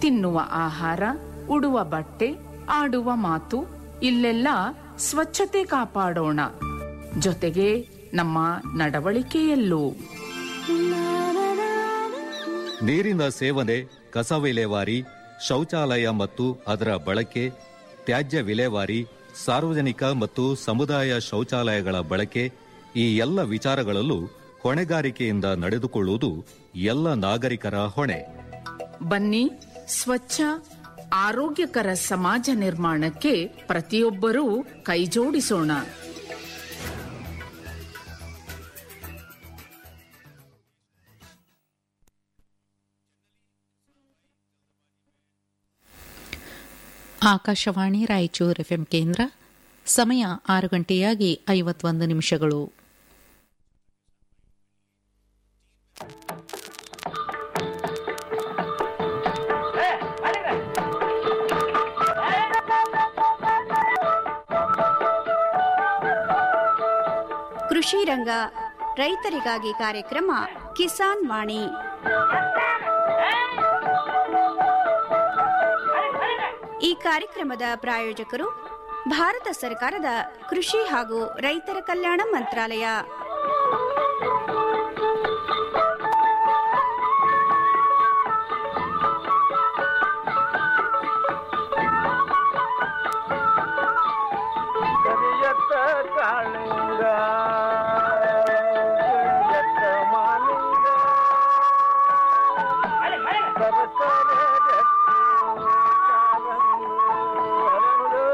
ತಿನ್ನುವ ಆಹಾರ ಉಡುವ ಬಟ್ಟೆ ಆಡುವ ಮಾತು ಇಲ್ಲೆಲ್ಲ ಸ್ವಚ್ಛತೆ ಕಾಪಾಡೋಣ ಜೊತೆಗೆ ನಮ್ಮ ನಡವಳಿಕೆಯಲ್ಲೂ ನೀರಿನ ಸೇವನೆ ಕಸ ವಿಲೇವಾರಿ ಶೌಚಾಲಯ ಮತ್ತು ಅದರ ಬಳಕೆ ತ್ಯಾಜ್ಯ ವಿಲೇವಾರಿ ಸಾರ್ವಜನಿಕ ಮತ್ತು ಸಮುದಾಯ ಶೌಚಾಲಯಗಳ ಬಳಕೆ ಈ ಎಲ್ಲ ವಿಚಾರಗಳಲ್ಲೂ ಹೊಣೆಗಾರಿಕೆಯಿಂದ ನಡೆದುಕೊಳ್ಳುವುದು ಎಲ್ಲ ನಾಗರಿಕರ ಹೊಣೆ ಬನ್ನಿ ಸ್ವಚ್ಛ ಆರೋಗ್ಯಕರ ಸಮಾಜ ನಿರ್ಮಾಣಕ್ಕೆ ಪ್ರತಿಯೊಬ್ಬರೂ ಕೈಜೋಡಿಸೋಣ ಆಕಾಶವಾಣಿ ರಾಯಚೂರು ಎಫ್ಎಂ ಕೇಂದ್ರ ಸಮಯ ಆರು ಗಂಟೆಯಾಗಿ ಐವತ್ತೊಂದು ನಿಮಿಷಗಳು ಕೃಷಿ ರಂಗ ರೈತರಿಗಾಗಿ ಕಾರ್ಯಕ್ರಮ ಕಿಸಾನ್ ವಾಣಿ ಈ ಕಾರ್ಯಕ್ರಮದ ಪ್ರಾಯೋಜಕರು ಭಾರತ ಸರ್ಕಾರದ ಕೃಷಿ ಹಾಗೂ ರೈತರ ಕಲ್ಯಾಣ ಮಂತ್ರಾಲಯ ಕರಿಯತ್ತ ಕಾಳಿಂಗ ಕರಿಯತ್ತ ಮಾಲಿಂಗ ಸರಸರ ಗಟ್ಟಿ ಕಾಲಂದು ಹರಳು.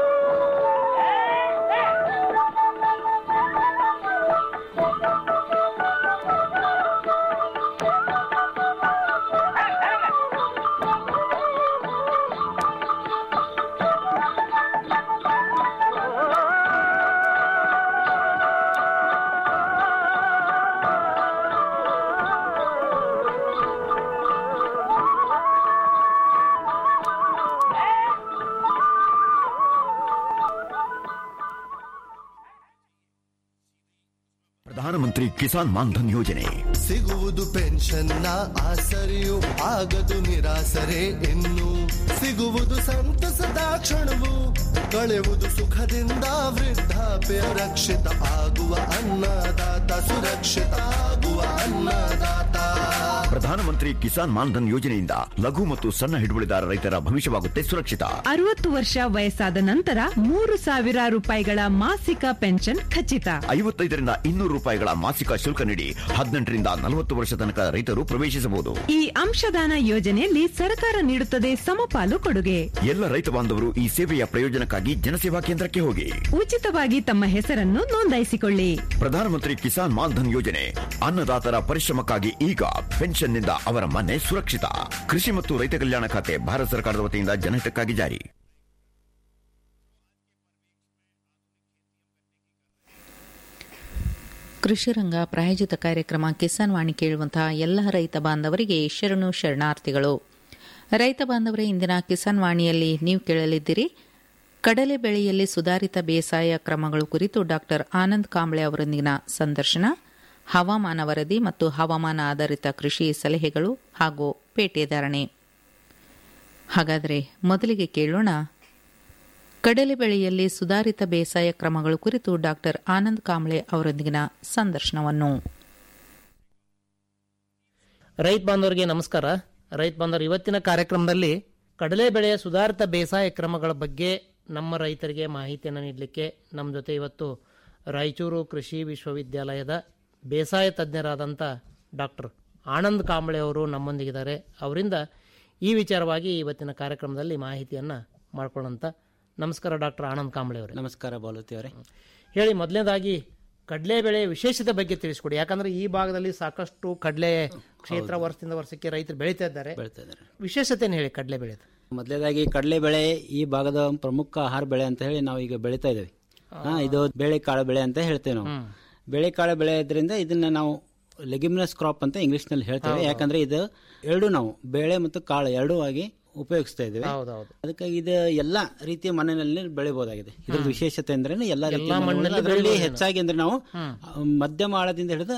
ಪ್ರಧಾನಮಂತ್ರಿ ಕಿಸಾನ್ ಮಾನ್ಧನ್ ಯೋಜನೆ ಸಿಗುವುದು ಪೆನ್ಷನ್ನ ಆಸರೆಯು ಆಗದು ನಿರಾಸರೆ ಇನ್ನು ಸಿಗುವುದು ಸಂತಸದ ಕ್ಷಣವು ಕಳೆವುದು ಸುಖದಿಂದ ವೃದ್ಧಾಪ್ಯ ರಕ್ಷಿತ ಆಗುವ ಅನ್ನದಾತ ಸುರಕ್ಷಿತ ಆಗುವ ಅನ್ನದಾತ ಪ್ರಧಾನಮಂತ್ರಿ ಕಿಸಾನ್ ಮಾನ್ಧನ್ ಯೋಜನೆಯಿಂದ ಲಘು ಮತ್ತು ಸಣ್ಣ ಹಿಡುವಳಿದಾರ ರೈತರ ಭವಿಷ್ಯವಾಗುತ್ತೆ ಸುರಕ್ಷಿತ ಅರವತ್ತು ವರ್ಷ ವಯಸ್ಸಾದ ನಂತರ ಮೂರು ಸಾವಿರ ರೂಪಾಯಿಗಳ ಮಾಸಿಕ ಪೆನ್ಷನ್ ಖಚಿತ ಐವತ್ತೈದರಿಂದ ಇನ್ನೂರು ರೂಪಾಯಿಗಳ ಮಾಸಿಕ ಶುಲ್ಕ ನೀಡಿ ಹದಿನೆಂಟರಿಂದ ನಲವತ್ತು ವರ್ಷ ತನಕ ರೈತರು ಪ್ರವೇಶಿಸಬಹುದು ಈ ಅಂಶದಾನ ಯೋಜನೆಯಲ್ಲಿ ಸರ್ಕಾರ ನೀಡುತ್ತದೆ ಸಮಪಾಲು ಕೊಡುಗೆ ಎಲ್ಲ ರೈತ ಬಾಂಧವರು ಈ ಸೇವೆಯ ಪ್ರಯೋಜನಕ್ಕಾಗಿ ಜನಸೇವಾ ಕೇಂದ್ರಕ್ಕೆ ಹೋಗಿ ಉಚಿತವಾಗಿ ತಮ್ಮ ಹೆಸರನ್ನು ನೋಂದಾಯಿಸಿಕೊಳ್ಳಿ ಪ್ರಧಾನಮಂತ್ರಿ ಕಿಸಾನ್ ಮಾನ್ಧನ್ ಯೋಜನೆ ಅನ್ನದಾತರ ಪರಿಶ್ರಮಕ್ಕಾಗಿ ಈಗ ಪೆನ್ಷನ್ನಿಂದ ಅವರ ಮನೆ ಸುರಕ್ಷಿತ ಕೃಷಿ ಮತ್ತು ರೈತ ಕಲ್ಯಾಣ ಖಾತೆ ಭಾರತ ಸರ್ಕಾರದ ವತಿಯಿಂದ ಜನಹಿತಕ್ಕಾಗಿ ಜಾರಿ ಕೃಷಿ ರಂಗ ಪ್ರಾಯೋಜಿತ ಕಾರ್ಯಕ್ರಮ ಕಿಸಾನ್ ವಾಣಿ ಕೇಳುವಂತಹ ಎಲ್ಲ ರೈತ ಬಾಂಧವರಿಗೆ ಶರಣು ಶರಣಾರ್ಥಿಗಳು ರೈತ ಬಾಂಧವರೇ ಇಂದಿನ ಕಿಸಾನ್ ವಾಣಿಯಲ್ಲಿ ನೀವು ಕೇಳಲಿದ್ದೀರಿ ಕಡಲೆ ಬೆಳೆಯಲ್ಲಿ ಸುಧಾರಿತ ಬೇಸಾಯ ಕ್ರಮಗಳು ಕುರಿತು ಡಾಕ್ಟರ್ ಆನಂದ್ ಕಾಂಬ್ಳೆ ಅವರೊಂದಿಗಿನ ಸಂದರ್ಶನ ಹವಾಮಾನ ವರದಿ ಮತ್ತು ಹವಾಮಾನ ಆಧಾರಿತ ಕೃಷಿ ಸಲಹೆಗಳು ಹಾಗೂ ಪೇಟೆ ಧಾರಣೆ ಹಾಗಾದರೆ ಮೊದಲಿಗೆ ಕೇಳೋಣ ಕಡಲೆ ಬೆಳೆಯಲ್ಲಿ ಸುಧಾರಿತ ಬೇಸಾಯ ಕ್ರಮಗಳು ಕುರಿತು ಡಾಕ್ಟರ್ ಆನಂದ್ ಕಾಂಬ್ಳೆ ಅವರೊಂದಿಗಿನ ಸಂದರ್ಶನವನ್ನು ರೈತ ಬಾಂಧವರಿಗೆ ನಮಸ್ಕಾರ ರೈತ ಬಾಂಧವರು ಇವತ್ತಿನ ಕಾರ್ಯಕ್ರಮದಲ್ಲಿ ಕಡಲೆ ಬೆಳೆಯ ಸುಧಾರಿತ ಬೇಸಾಯ ಕ್ರಮಗಳ ಬಗ್ಗೆ ನಮ್ಮ ರೈತರಿಗೆ ಮಾಹಿತಿಯನ್ನು ನೀಡಲಿಕ್ಕೆ ನಮ್ಮ ಜೊತೆ ಇವತ್ತು ರಾಯಚೂರು ಕೃಷಿ ವಿಶ್ವವಿದ್ಯಾಲಯದ ಬೇಸಾಯ ತಜ್ಞರಾದಂಥ ಡಾಕ್ಟರ್ ಆನಂದ್ ಕಾಂಬಳೆ ಅವರು ನಮ್ಮೊಂದಿಗಿದ್ದಾರೆ ಅವರಿಂದ ಈ ವಿಚಾರವಾಗಿ ಇವತ್ತಿನ ಕಾರ್ಯಕ್ರಮದಲ್ಲಿ ಮಾಹಿತಿಯನ್ನು ಮಾಡ್ಕೊಳ್ಳೋಂಥ ನಮಸ್ಕಾರ ಡಾಕ್ಟರ್ ಆನಂದ್ ಕಾಂಬಳೆ ಅವರೇ ನಮಸ್ಕಾರ ಬಾಲತಿ ಅವರೇ ಹೇಳಿ ಮೊದಲನೇದಾಗಿ ಕಡಲೆ ಬೆಳೆ ವಿಶೇಷತೆ ಬಗ್ಗೆ ತಿಳಿಸ್ಕೊಡಿ ಯಾಕಂದ್ರೆ ಈ ಭಾಗದಲ್ಲಿ ಸಾಕಷ್ಟು ಕಡಲೆ ಕ್ಷೇತ್ರ ವರ್ಷದಿಂದ ವರ್ಷಕ್ಕೆ ರೈತರು ಬೆಳೀತಾ ಇದ್ದಾರೆ ಬೆಳೀತಾ ಇದ್ದಾರೆ ವಿಶೇಷತೆಯನ್ನು ಹೇಳಿ ಕಡಲೆ ಬೆಳೆದು ಮೊದಲೇದಾಗಿ ಕಡಲೆ ಬೆಳೆ ಈ ಭಾಗದ ಪ್ರಮುಖ ಆಹಾರ ಬೆಳೆ ಅಂತ ಹೇಳಿ ನಾವು ಈಗ ಬೆಳೀತಾ ಇದ್ದೇವೆ ಹಾ ಇದು ಬೇಳೆಕಾಳು ಬೆಳೆ ಅಂತ ಹೇಳ್ತೇವೆ ನಾವು ಬೇಳೆಕಾಳು ಬೆಳೆ ಇದ್ರಿಂದ ಇದನ್ನ ನಾವು ಲೆಗ್ಯುಮಿನಸ್ ಕ್ರಾಪ್ ಅಂತ ಇಂಗ್ಲಿಷ್ ನಲ್ಲಿ ಹೇಳ್ತೇವೆ ಯಾಕಂದ್ರೆ ಇದು ಎರಡು ನಾವು ಬೇಳೆ ಮತ್ತು ಕಾಳು ಎರಡೂ ಆಗಿ ಉಪಯೋಗಿಸ್ತಾ ಇದ್ದೇವೆ ಹೌದೌದು ಅದಕ್ಕಾಗಿ ಇದು ಎಲ್ಲಾ ರೀತಿಯ ಮಣ್ಣಿನಲ್ಲಿ ಬೆಳಿಬಹುದಾಗಿದೆ ಇದ್ರದ್ದು ವಿಶೇಷತೆ ಅಂದ್ರೆ ಎಲ್ಲಾ ರೀತಿಯ ಮಣ್ಣಲ್ಲಿ ಮಣ್ಣಲ್ಲಿ ಅದರಲ್ಲಿ ಬೆಳಿಬೋದು ಹೆಚ್ಚಾಗಿ ಅಂದ್ರೆ ನಾವು ಆ, ಮಧ್ಯಮ ಆಳದಿಂದ ಹಿಡಿದು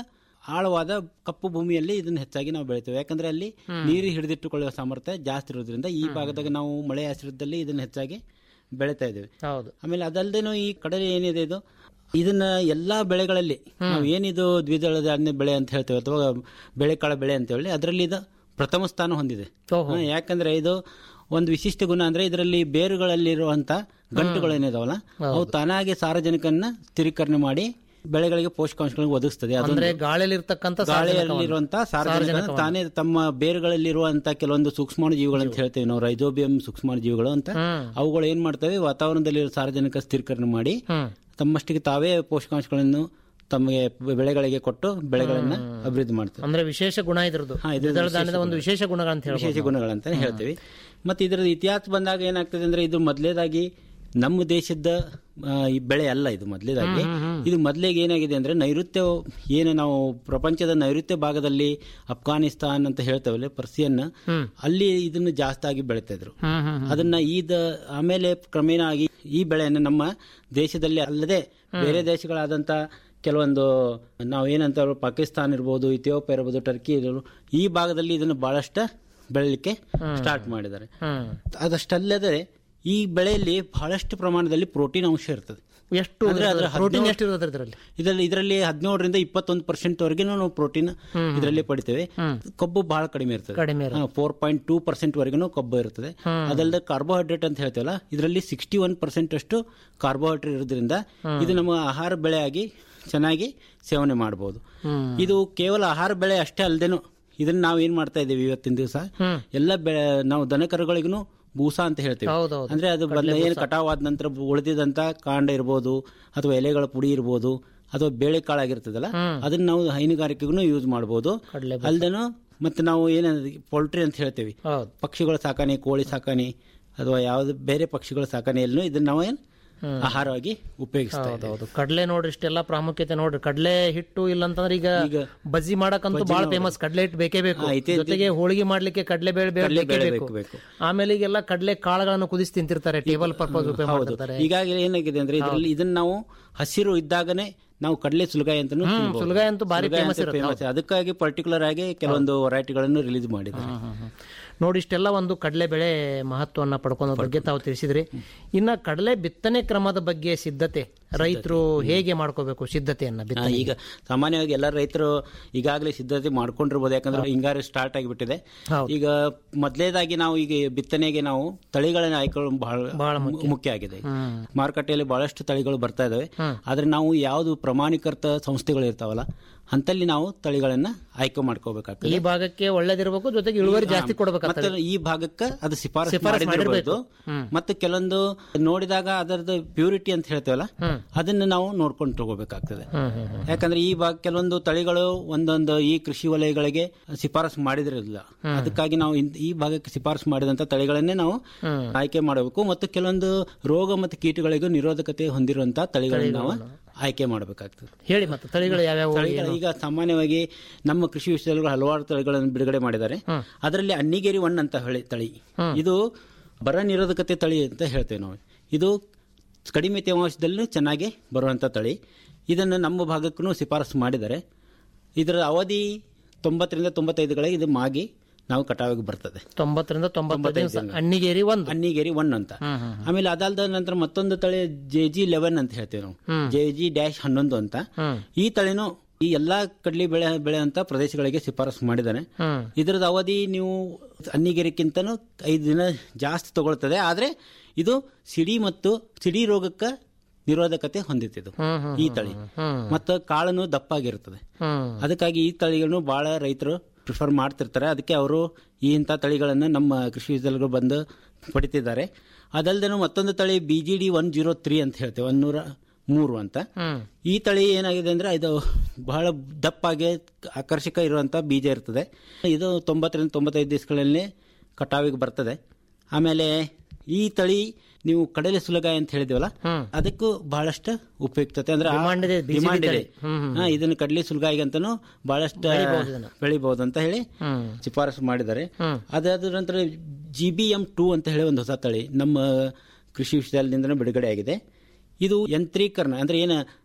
ಆಳವಾದ ಕಪ್ಪು ಭೂಮಿಯಲ್ಲಿ ಇದನ್ನ ಹೆಚ್ಚಾಗಿ ನಾವು ಬೆಳಿತೇವೆ ಯಾಕಂದ್ರೆ ಅಲ್ಲಿ ನೀರು ಹಿಡಿದಿಟ್ಟುಕೊಳ್ಳುವ ಸಾಮರ್ಥ್ಯ ಜಾಸ್ತಿ ಇರೋದ್ರಿಂದ ಈ ಭಾಗದಾಗ ನಾವು ಮಳೆ ಆಶ್ರಯದಲ್ಲಿ ಇದನ್ನ ಹೆಚ್ಚಾಗಿ ಬೆಳಿತಾ ಇದ್ದೇವೆ ಹೌದು ಆಮೇಲೆ ಅದಲ್ದೇನು ಈ ಕಡಲೆ ಏನಿದೆ ಇದು ಇದನ್ನ ಎಲ್ಲಾ ಬೆಳೆಗಳಲ್ಲಿ ನಾವು ಏನಿದು ದ್ವಿದಳ ಧಾನ್ಯ ಬೆಳೆ ಅಂತ ಹೇಳ್ತೇವೆ ಅಥವಾ ಬೆಳೆಕಾಳ ಬೆಳೆ ಅಂತ ಹೇಳಿ ಅದರಲ್ಲಿ ಇದು ಪ್ರಥಮ ಸ್ಥಾನ ಹೊಂದಿದೆ ಹಾ, ಯಾಕಂದ್ರೆ ಇದು ಒಂದು ವಿಶಿಷ್ಟ ಗುಣ ಅಂದ್ರೆ ಇದರಲ್ಲಿ ಬೇರುಗಳಲ್ಲಿರುವಂತ ಗಂಟುಗಳೇನಿದಾವಲ್ಲ ಅವು ತಾನಾಗಿ ಸಾರಜನಕನ್ನ ಸ್ಥಿರೀಕರಣೆ ಮಾಡಿ ಬೆಳೆಗಳಿಗೆ ಪೋಷಕಾಂಶಗಳನ್ನು ಒದಗಿಸ್ತದೆ ಅದೊಂದು ಅಂದ್ರೆ ಗಾಳಿಯಲ್ಲಿ ಇರ್ತಕ್ಕಂಥ ಗಾಳಿಯಲ್ಲಿರುವಂತಹ ಸಾರಜನಕ ತಾನೇ ತಮ್ಮ ಬೇರುಗಳಲ್ಲಿರುವಂತಹ ಕೆಲವೊಂದು ಸೂಕ್ಷ್ಮಾಣು ಜೀವಿಗಳು ಅಂತ ಹೇಳ್ತೇವೆ ನಾವು ರೈಜೋಬಿಯಂ ಸೂಕ್ಷ್ಮಾಣು ಜೀವಿಗಳು ಅಂತ ಅವುಗಳು ಏನ್ ಮಾಡ್ತವೆ ವಾತಾವರಣದಲ್ಲಿ ಸಾರಜನಕ ಸ್ಥಿರೀಕರಣ ಮಾಡಿ ತಮ್ಮಷ್ಟಿಗೆ ತಾವೇ ಪೋಷಕಾಂಶಗಳನ್ನು ತಮಗೆ ಬೆಳೆಗಳಿಗೆ ಕೊಟ್ಟು ಬೆಳೆಗಳನ್ನ ಅಭಿವೃದ್ಧಿ ಮಾಡ್ತವೆ ಅಂದ್ರೆ ವಿಶೇಷ ಗುಣ ಇದ್ರದ್ದು ಹಾ, ಇದು ದ್ವಿದಳ ವಿಶೇಷ ಧಾನ್ಯದ ಒಂದು ಗುಣ. ವಿಶೇಷ ಗುಣಗಳಂತ ವಿಶೇಷ ಹೇಳ್ಬೋದು ಗುಣಗಳಂತಾನೆ ಹೇಳ್ತೀವಿ ಮತ್ತೆ ಇದರ ಇತಿಹಾಸ ಬಂದಾಗ ಏನಾಗ್ತದೆ ಅಂದ್ರೆ ಇದು ಮೊದಲೇದಾಗಿ ನಮ್ಮ ದೇಶದ ಆ, ಈ ಬೆಳೆ ಅಲ್ಲ ಇದು ಮೊದಲೇದಾಗಿ ಇದು ಮೊದಲಿಗೆ ಏನಾಗಿದೆ ಅಂದ್ರೆ ನೈಋತ್ಯ ಏನು ನಾವು ಪ್ರಪಂಚದ ನೈಋತ್ಯ ಭಾಗದಲ್ಲಿ ಅಫ್ಘಾನಿಸ್ತಾನ್ ಅಂತ ಹೇಳ್ತೇವಲ್ಲ ಪರ್ಸಿಯನ್ ಅಲ್ಲಿ ಇದನ್ನು ಜಾಸ್ತಿ ಆಗಿ ಬೆಳಿತಾ ಇದ್ರು ಅದನ್ನ ಈದ ಆಮೇಲೆ ಕ್ರಮೇಣ ಆಗಿ ಈ ಬೆಳೆಯನ್ನು ನಮ್ಮ ದೇಶದಲ್ಲಿ ಅಲ್ಲದೆ ಬೇರೆ ದೇಶಗಳಾದಂತ ಕೆಲವೊಂದು ನಾವು ಏನಂತ ಪಾಕಿಸ್ತಾನ ಇರ್ಬೋದು ಇಥಿಯೋಪಿಯಾ ಇರ್ಬೋದು ಟರ್ಕಿ ಇರ್ಬೋದು ಈ ಭಾಗದಲ್ಲಿ ಇದನ್ನು ಬಹಳಷ್ಟು ಬೆಳಲಿಕ್ಕೆ ಸ್ಟಾರ್ಟ್ ಮಾಡಿದ್ದಾರೆ ಅದಷ್ಟಲ್ಲದೆ ಈ ಬೆಳೆಯಲ್ಲಿ ಬಹಳಷ್ಟು ಪ್ರಮಾಣದಲ್ಲಿ ಪ್ರೋಟೀನ್ ಅಂಶ ಇರ್ತದೆ ಎಷ್ಟು ಅಂದ್ರೆ ಅದರ ಪ್ರೋಟೀನ್ ಹದಿನೇಳು- ಎಷ್ಟು ಇರೋದ್ರ ಇದರಲ್ಲಿ ಇದರಲ್ಲಿ ಇದರಲ್ಲಿ ಹದಿನೇಳರಿಂದ ಇಪ್ಪತ್ತೊಂದು ಪರ್ಸೆಂಟ್ ವರೆಗೂ ನಾವು ಪ್ರೋಟೀನ್ ಇದರಲ್ಲಿ ಪಡಿತೇವೆ ಕೊಬ್ಬು ಬಹಳ ಕಡಿಮೆ ಇರ್ತದೆ ಕಡಿಮೆ ಇರುತ್ತೆ. ಫೋರ್ ಪಾಯಿಂಟ್ ಟೂ ಪರ್ಸೆಂಟ್ ವರೆಗೂ ಕೊಬ್ಬು ಇರ್ತದೆ ಅದಲ್ಲದೆ ಕಾರ್ಬೋಹೈಡ್ರೇಟ್ ಅಂತ ಹೇಳ್ತೇವಲ್ಲ ಇದರಲ್ಲಿ ಸಿಕ್ಸ್ಟಿ ಒನ್ ಪರ್ಸೆಂಟ್ ಅಷ್ಟು ಕಾರ್ಬೋಹೈಡ್ರೇಟ್ ಇರೋದ್ರಿಂದ ಇದು ನಮ್ಮ ಆಹಾರ ಬೆಳೆಯಾಗಿ ಚೆನ್ನಾಗಿ ಸೇವನೆ ಮಾಡಬಹುದು ಇದು ಕೇವಲ ಆಹಾರ ಬೆಳೆ ಅಷ್ಟೇ ಅಲ್ಲದೇನು ಇದನ್ನ ನಾವು ಏನ್ ಮಾಡ್ತಾ ಇದ್ದೀವಿ ಇವತ್ತಿನ ದಿವಸ ಎಲ್ಲ ಬೆಳೆ ನಾವು ದನಕರುಗಳಿಗೂ ಬೂಸ ಅಂತ ಹೇಳ್ತೀವಿ ಹೌದೌದು. ಅಂದ್ರೆ ಅದು ಬಂದ ಏನು ಕಟಾವಾದ ನಂತರ ಉಳಿದಿದಂತ ಕಾಂಡ ಇರ್ಬೋದು ಅಥವಾ ಎಲೆಗಳ ಪುಡಿ ಇರ್ಬೋದು ಅಥವಾ ಬೇಳೆ ಕಾಳಾಗಿರ್ತದಲ್ಲ ಅದನ್ನ ನಾವು ಹೈನುಗಾರಿಕೆಗೂ ಯೂಸ್ ಮಾಡಬಹುದು ಅಲ್ದೇನು ಮತ್ತೆ ನಾವು ಏನ ಪೋಲ್ಟ್ರಿ ಅಂತ ಹೇಳ್ತೇವೆ ಹೌದು ಪಕ್ಷಿಗಳ ಸಾಕಾಣೆ ಕೋಳಿ ಸಾಕಾಣೆ ಅಥವಾ ಯಾವ್ದು ಬೇರೆ ಪಕ್ಷಿಗಳ ಸಾಕಾಣೆಯಲ್ಲೂ ಇದನ್ನ ನಾವು ಏನ್ ಆಹಾರವಾಗಿ ಉಪಯೋಗಿಸ್ತಾ ಇದ್ದೇವೆ ಹೌದು ಕಡಲೆ ನೋಡ್ರಿ ಇಷ್ಟೆಲ್ಲ ಪ್ರಾಮುಖ್ಯತೆ ನೋಡ್ರಿ ಕಡಲೆ ಹಿಟ್ಟು ಇಲ್ಲ ಅಂತಂದ್ರೆ ಈಗ ಬಜ್ಜಿ ಮಾಡಕ್ಕಂತೂ ಬಹಳ ಫೇಮಸ್ ಕಡಲೆ ಹಿಟ್ಟು ಬೇಕೇ ಬೇಕು ಜೊತೆಗೆ ಹೋಳಿಗೆ ಮಾಡ್ಲಿಕ್ಕೆ ಕಡಲೆ ಬೇಳೆ ಬೇಳೆ ಕಡ್ಲೆ ಬೇಕೇ ಬೇಳೆ ಬೇಕು ಬೇಕು, ಬೇಕು. ಆಮೇಲೆ ಈಗೆಲ್ಲ ಕಡಲೆ ಕಾಳುಗಳನ್ನು ಕುದಿಸಿ ತಿಂತಿರ್ತಾರೆ ಟೇಬಲ್ ಪರ್ಪಸ್ ಉಪಯೋಗ ಹೌದು ಮಾಡ್ತಿರ್ತಾರೆ ಈಗಾಗಲೇ ಏನಾಗಿದೆ ಅಂದ್ರೆ ಇದರಲ್ಲಿ ಇದನ್ನ ನಾವು ಹಸಿರು ಇದ್ದಾಗನೇ ನಾವು ಕಡಲೆ ಸುಲಗಾಯಿ ಅಂತ ಸುಲಗಾಯಿ ಅಂತೂ ಭಾರಿ famous ಇರುತ್ತೆ, ಅದಕ್ಕಾಗಿ ಪರ್ಟಿಕ್ಯುಲರ್ ಆಗಿ ಕೆಲವೊಂದು ವೆರೈಟಿಗಳನ್ನು ರಿಲೀಸ್ ಮಾಡಿದ್ದಾರೆ ನೋಡಿ ಇಷ್ಟೆಲ್ಲ ಒಂದು ಕಡಲೆ ಬೆಳೆ ಮಹತ್ವವನ್ನು ಪಡ್ಕೊಳ್ಳೋ ಬಗ್ಗೆ ತಾವು ತಿಳಿಸಿದ್ರಿ ಇನ್ನ ಕಡಲೆ ಬಿತ್ತನೆ ಕ್ರಮದ ಬಗ್ಗೆ ಸಿದ್ಧತೆ ರೈತರು ಹೇಗೆ ಮಾಡ್ಕೋಬೇಕು ಸಿದ್ಧತೆಯನ್ನ ಆ, ಬಿತ್ತನೆ ಈಗ ಸಾಮಾನ್ಯವಾಗಿ ಎಲ್ಲ ರೈತರು ಈಗಾಗಲೇ ಸಿದ್ಧತೆ ಮಾಡ್ಕೊಂಡಿರ್ಬೋದು ಯಾಕಂದ್ರೆ ಹಿಂಗಾರು ಸ್ಟಾರ್ಟ್ ಆಗಿಬಿಟ್ಟಿದೆ ಈಗ ಮೊದಲೇದಾಗಿ ನಾವು ಈಗ ಬಿತ್ತನೆಗೆ ನಾವು ತಳಿಗಳನ್ನ ಆಯ್ಕೊಳ್ಳೋದು ಬಹಳ ಮುಖ್ಯ ಆಗಿದೆ ಮಾರುಕಟ್ಟೆಯಲ್ಲಿ ಬಹಳಷ್ಟು ತಳಿಗಳು ಬರ್ತಾ ಇದಾವೆ ಆದ್ರೆ ನಾವು ಯಾವುದು ಪ್ರಮಾಣೀಕೃತ ಸಂಸ್ಥೆಗಳು ಇರ್ತಾವಲ್ಲ ಅಂತಲ್ಲಿ ನಾವು ತಳಿಗಳನ್ನ ಆಯ್ಕೆ ಮಾಡ್ಕೋಬೇಕಾಗ್ತದೆ ಈ ಭಾಗಕ್ಕೆ ಒಳ್ಳೇದಿರ್ಬೇಕು ಜೊತೆಗೆ ಇಳುವರಿ ಜಾಸ್ತಿ ಕೊಡ್ಬೇಕಾಗ್ತದೆ ಮತ್ತೆ ಈ ಭಾಗಕ್ಕೆ ಅದು ಶಿಫಾರಸು ಶಿಫಾರಸು ಮಾಡಿರ್ಬೇಕು ಮಾಡಿರ್ಬೇಕು. ಮತ್ತೆ ಕೆಲವೊಂದು ನೋಡಿದಾಗ ಅದರದ್ದು ಪ್ಯೂರಿಟಿ ಅಂತ ಹೇಳ್ತೇವಲ್ಲ ಅದನ್ನ ನಾವು ನೋಡ್ಕೊಂಡು ತಗೋಬೇಕಾಗ್ತದೆ ಯಾಕಂದ್ರೆ ಈ ಭಾಗ ಕೆಲವೊಂದು ತಳಿಗಳು ಒಂದೊಂದು ಈ ಕೃಷಿ ವಲಯಗಳಿಗೆ ಶಿಫಾರಸು ಮಾಡಿದಿರಲಿಲ್ಲ ಅದಕ್ಕಾಗಿ ನಾವು ಇನ್- ಈ ಭಾಗಕ್ಕೆ ಶಿಫಾರಸು ಮಾಡಿದಂತ ತಳಿಗಳನ್ನೇ ನಾವು ಆಯ್ಕೆ ಮಾಡಬೇಕು ಮತ್ತು ಕೆಲವೊಂದು ರೋಗ ಮತ್ತು ಕೀಟಗಳಿಗೂ ನಿರೋಧಕತೆ ಹೊಂದಿರುವಂತಹ ತಳಿಗಳನ್ನು ನಾವು ಆಯ್ಕೆ ಮಾಡಬೇಕಾಗ್ತದೆ ಹೇಳಿ ಮತ್ತೆ ತಳಿಗಳು ಯಾವ್ಯಾವ ತಳಿಗಳು ಈಗ ಸಾಮಾನ್ಯವಾಗಿ ನಮ್ಮ ಕೃಷಿ ವಿಶ್ವವಿದ್ಯಾಲಯಗಳು ಹಲವಾರು ತಳಿಗಳನ್ನು ಬಿಡುಗಡೆ ಮಾಡಿದ್ದಾರೆ ಅದರಲ್ಲಿ ಅಣ್ಣಿಗೇರಿ ಒನ್ ಅಂತ ಹೇಳಿ ತಳಿ ಇದು ಬರ ನಿರೋಧಕತೆ ತಳಿ ಅಂತ ಹೇಳ್ತೇವೆ ನಾವು ಇದು ಕಡಿಮೆ ತೇವಾಂಶದಲ್ಲೂ ಚೆನ್ನಾಗಿ ಬರುವಂಥ ತಳಿ ಇದನ್ನು ನಮ್ಮ ಭಾಗಕ್ಕೂ ಶಿಫಾರಸು ಮಾಡಿದ್ದಾರೆ ಇದರ ಅವಧಿ ತೊಂಬತ್ತರಿಂದ ತೊಂಬತ್ತೈದುಗಳಿಗೆ ಇದು ಮಾಗಿ ನಾವು ಕಟಾವಿಗೆ ಬರ್ತದೆ ತೊಂಬತ್ತರಿಂದ ತೊಂಬತ್ತೈದು ದಿವಸ ದಿನ. ಅಣ್ಣಿಗೇರಿ ಒಂದು ಅನ್ನಿಗೇರಿ ಒನ್ ಅಂತ ಆಮೇಲೆ ಅದಾದ ನಂತರ ಮತ್ತೊಂದು ತಳಿ ಜೆ ಜಿ ಲೆವೆನ್ ಅಂತ ಹೇಳ್ತೇವೆ ನಾವು ಜೆ ಜಿ ಡ್ಯಾಶ್ ಹನ್ನೊಂದು ಅಂತ ಈ ತಳಿನೂ ಈ ಎಲ್ಲಾ ಕಡ್ಲಿ ಬೆಳೆ ಬೆಳೆ ಅಂತ ಪ್ರದೇಶಗಳಿಗೆ ಶಿಫಾರಸು ಮಾಡಿದ್ದಾನೆ ಇದರದ ಅವಧಿ ನೀವು ಅನ್ನಿಗೆರೆಕ್ಕಿಂತನೂ ಐದು ದಿನ ಜಾಸ್ತಿ ತಗೊಳ್ತದೆ ಆದ್ರೆ ಇದು ಸಿಡಿ ಮತ್ತು ಸಿಡಿ ರೋಗಕ್ಕೆ ನಿರೋಧಕತೆ ಹೊಂದಿತ್ತಿದು ಈ ತಳಿ ಮತ್ತು ಕಾಳನು ದಪ್ಪಾಗಿರುತ್ತದೆ ಅದಕ್ಕಾಗಿ ಈ ತಳಿಗಳನ್ನು ಬಹಳ ರೈತರು ಪ್ರಿಫರ್ ಮಾಡ್ತಿರ್ತಾರೆ ಅದಕ್ಕೆ ಅವರು ಈ ಇಂಥ ತಳಿಗಳನ್ನು ನಮ್ಮ ಕೃಷಿ ವಿಶ್ವವಿದ್ಯಾಲಯಗಳು ಬಂದು ಪಡಿತಿದ್ದಾರೆ ಅದಲ್ಲದೆ ಮತ್ತೊಂದು ತಳಿ B G D one zero three ಅಂತ ಹೇಳ್ತೇವೆ ಒನ್ನೂರ ಮೂರು ಅಂತ ಈ ತಳಿ ಏನಾಗಿದೆ ಅಂದ್ರೆ ಇದು ಬಹಳ ದಪ್ಪಾಗಿ ಆಕರ್ಷಕ ಇರುವಂತ ಬೀಜ ಇರ್ತದೆ ಇದು ತೊಂಬತ್ತರಿಂದ ತೊಂಬತ್ತೈದು ದಿವಸಗಳಲ್ಲಿ ಕಟಾವಿಗೆ ಬರ್ತದೆ ಆಮೇಲೆ ಈ ತಳಿ ನೀವು ಕಡಲೆ ಸುಲಗಾಯಿ ಅಂತ ಹೇಳಿದಿವಲ್ಲ ಅದಕ್ಕೂ ಬಹಳಷ್ಟು ಉಪಯುಕ್ತತೆ ಅಂದ್ರೆ ಆ Demand ಇದೆ, BJD demand ಇದೆ ತಳಿ. ಹ್ಮ್, ಹಾ, ಇದನ್ನು ಕಡಲೆ ಸುಲಗಾಯಿಗೆ ಅಂತಾನು ಬಹಳಷ್ಟು ಬೆಳಿಬೋದು ಇದನ್ನ. ಬೆಳಿಬಹುದು ಅಂತ ಹೇಳಿ ಶಿಫಾರಸು ಮಾಡಿದ್ದಾರೆ ಅದಾದ ನಂತರ ಜಿ ಬಿ ಎಂ ಟೂ ಅಂತ ಹೇಳಿ ಒಂದು ಹೊಸ ತಳಿ ನಮ್ಮ ಕೃಷಿ ವಿಶ್ವವಿದ್ಯಾಲಯದಿಂದ ಬಿಡುಗಡೆ ಆಗಿದೆ ಇದು ಯಂತ್ರೀಕರಣ ಅಂದ್ರೆ ಏನು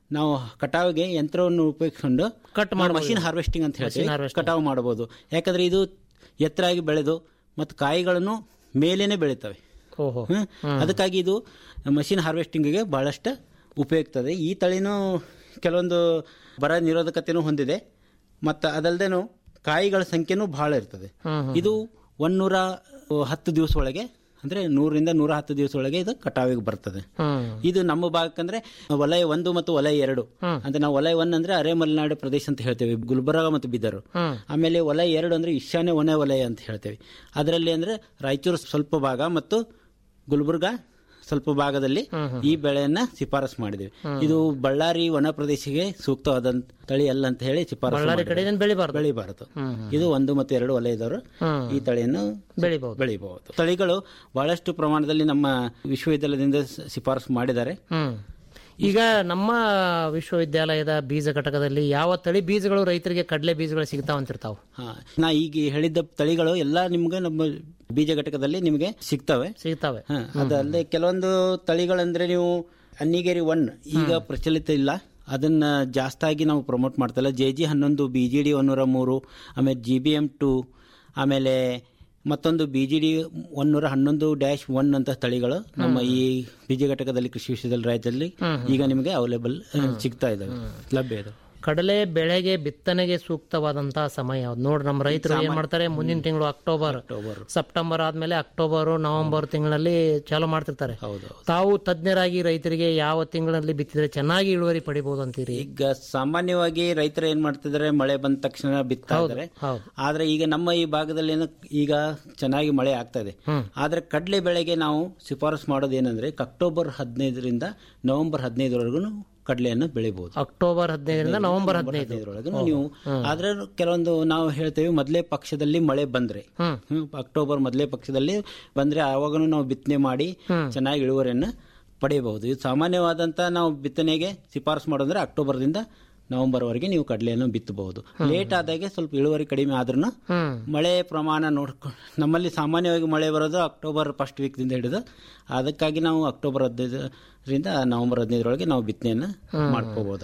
ನಾವು ಕಟಾವಿಗೆ ಯಂತ್ರವನ್ನು ಉಪಯೋಗಿಸಿಕೊಂಡು ಕಟ್ ನಾವು ಮಷಿನ್ ಹಾರ್ವೆಸ್ಟಿಂಗ್ ಅಂತ ಹೇಳ್ತೀವಿ Machine harvesting. ಕಟಾವು ಮಾಡಬಹುದು ಯಾಕಂದ್ರೆ ಇದು ಎತ್ತರಾಗಿ ಬೆಳೆದು ಮತ್ತು ಕಾಯಿಗಳನ್ನು ಮೇಲೇನೆ ಬೆಳೀತವೆ ಓಹೋ ಹ್ಮ್? ಅದಕ್ಕಾಗಿ ಇದು ಮಷಿನ್ ಹಾರ್ವೆಸ್ಟಿಂಗಿಗೆ ಬಹಳಷ್ಟು ಉಪಯುಕ್ತ ಇದೆ ಈ ತಳಿನೂ ಕೆಲವೊಂದು ಬರ ನಿರೋಧಕತೆನೂ ಹೊಂದಿದೆ ಮತ್ತು ಅದಲ್ಲದೇನು ಕಾಯಿಗಳ ಸಂಖ್ಯೆನೂ ಬಹಳ ಇರ್ತದೆ ಇದು ಒಂದೂರ ಹತ್ತು ದಿವಸ ಒಳಗೆ ಅಂದ್ರೆ ನೂರರಿಂದ ನೂರ ಹತ್ತು ದಿವಸ ಒಳಗೆ ಇದು ಕಟಾವಿಗೆ ಬರ್ತದೆ ಇದು ನಮ್ಮ ಭಾಗಕ್ಕಂದ್ರೆ ವಲಯ ಒಂದು ಮತ್ತು ವಲಯ ಎರಡು ಅಂದ್ರೆ ನಾವು ವಲಯ ಒನ್ ಅಂದ್ರೆ ಅರೆ ಮಲೆನಾಡು ಪ್ರದೇಶ ಅಂತ ಹೇಳ್ತೇವೆ ಗುಲ್ಬರ್ಗ ಮತ್ತು ಬೀದರ್ ಆಮೇಲೆ ವಲಯ ಎರಡು ಅಂದ್ರೆ ಈಶಾನ್ಯ ವನ ವಲಯ ಅಂತ ಹೇಳ್ತೇವೆ ಅದರಲ್ಲಿ ಅಂದ್ರೆ ರಾಯಚೂರು ಸ್ವಲ್ಪ ಭಾಗ ಮತ್ತು ಗುಲ್ಬರ್ಗ ಸ್ವಲ್ಪ ಭಾಗದಲ್ಲಿ ಈ ಬೆಳೆಯನ್ನ ಶಿಫಾರಸ್ ಮಾಡಿದ್ದೇವೆ ಇದು ಬಳ್ಳಾರಿ ವನ ಪ್ರದೇಶಕ್ಕೆ ಸೂಕ್ತವಾದ ತಳಿ ಅಲ್ಲ ಅಂತ ಹೇಳಿ ಶಿಫಾರಸ್ ಬಳ್ಳಾರಿ ಕಡೆ ಮಾಡಿದ್ದೇವೆ. ಬೆಳಿಬಾರ್ದು ಬೆಳಿಬಾರದು ಇದು ಒಂದು ಮತ್ತು ಎರಡು ವಲಯದವರು ಈ ತಳಿಯನ್ನು ಬೆಳಿಬಹುದು ಬೆಳಿಬಹುದು ತಳಿಗಳು ಬಹಳಷ್ಟು ಪ್ರಮಾಣದಲ್ಲಿ ನಮ್ಮ ವಿಶ್ವವಿದ್ಯಾಲಯದಿಂದ ಸ- ಶಿಫಾರಸು ಮಾಡಿದ್ದಾರೆ ಹ್ಮ್ ಈಗ ನಮ್ಮ ವಿಶ್ವವಿದ್ಯಾಲಯದ ಬೀಜ ಘಟಕದಲ್ಲಿ ಯಾವ ತಳಿ ಬೀಜಗಳು ರೈತರಿಗೆ ಕಡಲೆ ಬೀಜಗಳು ಸಿಗ್ತಾವಂತಿರ್ತಾವ ಹಾ, ನಾ ಈಗ ಹೇಳಿದ್ದ ತಳಿಗಳು ಎಲ್ಲ ನಿಮ್ಗೆ ನಮ್ಮ ಬೀಜ ಘಟಕದಲ್ಲಿ ನಿಮಗೆ ಸಿಗ್ತವೆ ಸಿಗ್ತಾವೆ ಹಾ, ಅದಲ್ಲದೆ ಕೆಲವೊಂದು ತಳಿಗಳಂದ್ರೆ ನೀವು ಅನ್ನಿಗೇರಿ ಒನ್ ಈಗ ಪ್ರಚಲಿತ ಇಲ್ಲ ಅದನ್ನ ಜಾಸ್ತಾಗಿ ನಾವು ಪ್ರಮೋಟ್ ಮಾಡ್ತಲ್ಲ ಜೆ ಜಿ ಹನ್ನೊಂದು ಬಿ ಜಿ ಡಿ ಒನ್ನೂರ ಮೂರು ಆಮೇಲೆ ಜಿ ಬಿ ಎಮ್ ಟು ಆಮೇಲೆ ಮತ್ತೊಂದು ಬಿ ಜಿ ಡಿ ಒನ್ನೂರ ಹನ್ನೊಂದು ಡ್ಯಾಶ್ ಒನ್ ಅಂತ ತಳಿಗಳು ನಮ್ಮ ಈ ಬೀಜ ಘಟಕದಲ್ಲಿ ಕೃಷಿ ವಿಶ್ವವಿದ್ಯಾಲಯ ರಾಜ್ಯದಲ್ಲಿ ಈಗ ನಿಮಗೆ ಅವೈಲೇಬಲ್ ಸಿಗ್ತಾ ಇದಾವೆ ಲಭ್ಯ ಇದೆ ಕಡಲೆ ಬೆಳೆಗೆ ಬಿತ್ತನೆಗೆ ಸೂಕ್ತವಾದಂತಹ ಸಮಯ ಯಾವ್ದು ನೋಡ್ರಿ ನಮ್ಮ ರೈತರು ಏನ್ ಮಾಡ್ತಾರೆ ಮುಂದಿನ ತಿಂಗಳು ಅಕ್ಟೋಬರ್ ಸೆಪ್ಟೆಂಬರ್ ಆದ್ಮೇಲೆ ಅಕ್ಟೋಬರ್ ನವೆಂಬರ್ ತಿಂಗಳಲ್ಲಿ ಚಾಲೂ ಮಾಡ್ತಿರ್ತಾರೆ ತಾವು ತಜ್ಞರಾಗಿ ರೈತರಿಗೆ ಯಾವ ತಿಂಗಳಲ್ಲಿ ಬಿತ್ತಿದ್ರೆ ಚೆನ್ನಾಗಿ ಇಳುವರಿ ಪಡಿಬಹುದು ಅಂತೀರಿ ಈಗ ಸಾಮಾನ್ಯವಾಗಿ ರೈತರು ಏನ್ ಮಾಡ್ತಿದ್ದಾರೆ ಮಳೆ ಬಂದ ತಕ್ಷಣ ಬಿತ್ತಾ ಇದ್ದಾರೆ ಹೌದು ಆದ್ರೆ ಈಗ ನಮ್ಮ ಈ ಭಾಗದಲ್ಲಿ ಏನು ಈಗ ಚೆನ್ನಾಗಿ ಮಳೆ ಆಗ್ತಾ ಇದೆ ಆದ್ರೆ ಕಡಲೆ ಬೆಳೆಗೆ ನಾವು ಶಿಫಾರಸು ಮಾಡೋದು ಏನಂದ್ರೆ ಅಕ್ಟೋಬರ್ ಹದಿನೈದರಿಂದ ನವೆಂಬರ್ ಹದಿನೈದರವರೆಗೂ ಕಡಲೆಯನ್ನು ಬೆಳಿಬಹುದು ಅಕ್ಟೋಬರ್ ಹದಿನೈದರಿಂದ ನವೆಂಬರ್ ಹದಿನೈದು ಹದಿನೈದರೊಳಗೆ ನೀವು ಆದ್ರೆ ಕೆಲವೊಂದು ನಾವು ಹೇಳ್ತೇವೆ ಮೊದಲೇ ಪಕ್ಷದಲ್ಲಿ ಮಳೆ ಬಂದ್ರೆ ಹ್ಮ್, ಅಕ್ಟೋಬರ್ ಮೊದಲೇ ಪಕ್ಷದಲ್ಲಿ ಬಂದ್ರೆ ಆವಾಗನು ನಾವು ಬಿತ್ತನೆ ಮಾಡಿ ಚೆನ್ನಾಗಿ ಇಳುವರಿಯನ್ನು ಪಡೆಯಬಹುದು ಇದು ಸಾಮಾನ್ಯವಾದಂತ ನಾವು ಬಿತ್ತನೆಗೆ ಶಿಫಾರಸು ಮಾಡೋದ್ರೆ ಅಕ್ಟೋಬರ್ದಿಂದ ನವೆಂಬರ್ ವರೆಗೆ ನೀವು ಕಡಲೆಯನ್ನು ಬಿತ್ತಬಹುದು ಲೇಟ್ ಆದಾಗೆ ಸ್ವಲ್ಪ ಇಳುವರಿ ಕಡಿಮೆ ಆದ್ರೂ ಮಳೆ ಪ್ರಮಾಣ ನೋಡ್ಕೊಂಡು ನಮ್ಮಲ್ಲಿ ಸಾಮಾನ್ಯವಾಗಿ ಮಳೆ ಬರೋದು ಅಕ್ಟೋಬರ್ ಫಸ್ಟ್ ವೀಕ್ದಿಂದ ಹಿಡಿದು ಅದಕ್ಕಾಗಿ ನಾವು ಅಕ್ಟೋಬರ್ ಹದಿನೈದರಿಂದ ನವೆಂಬರ್ ಹದಿನೈದರೊಳಗೆ ನಾವು ಬಿತ್ತನೆಯನ್ನು ಮಾಡ್ಕೋಬಹುದು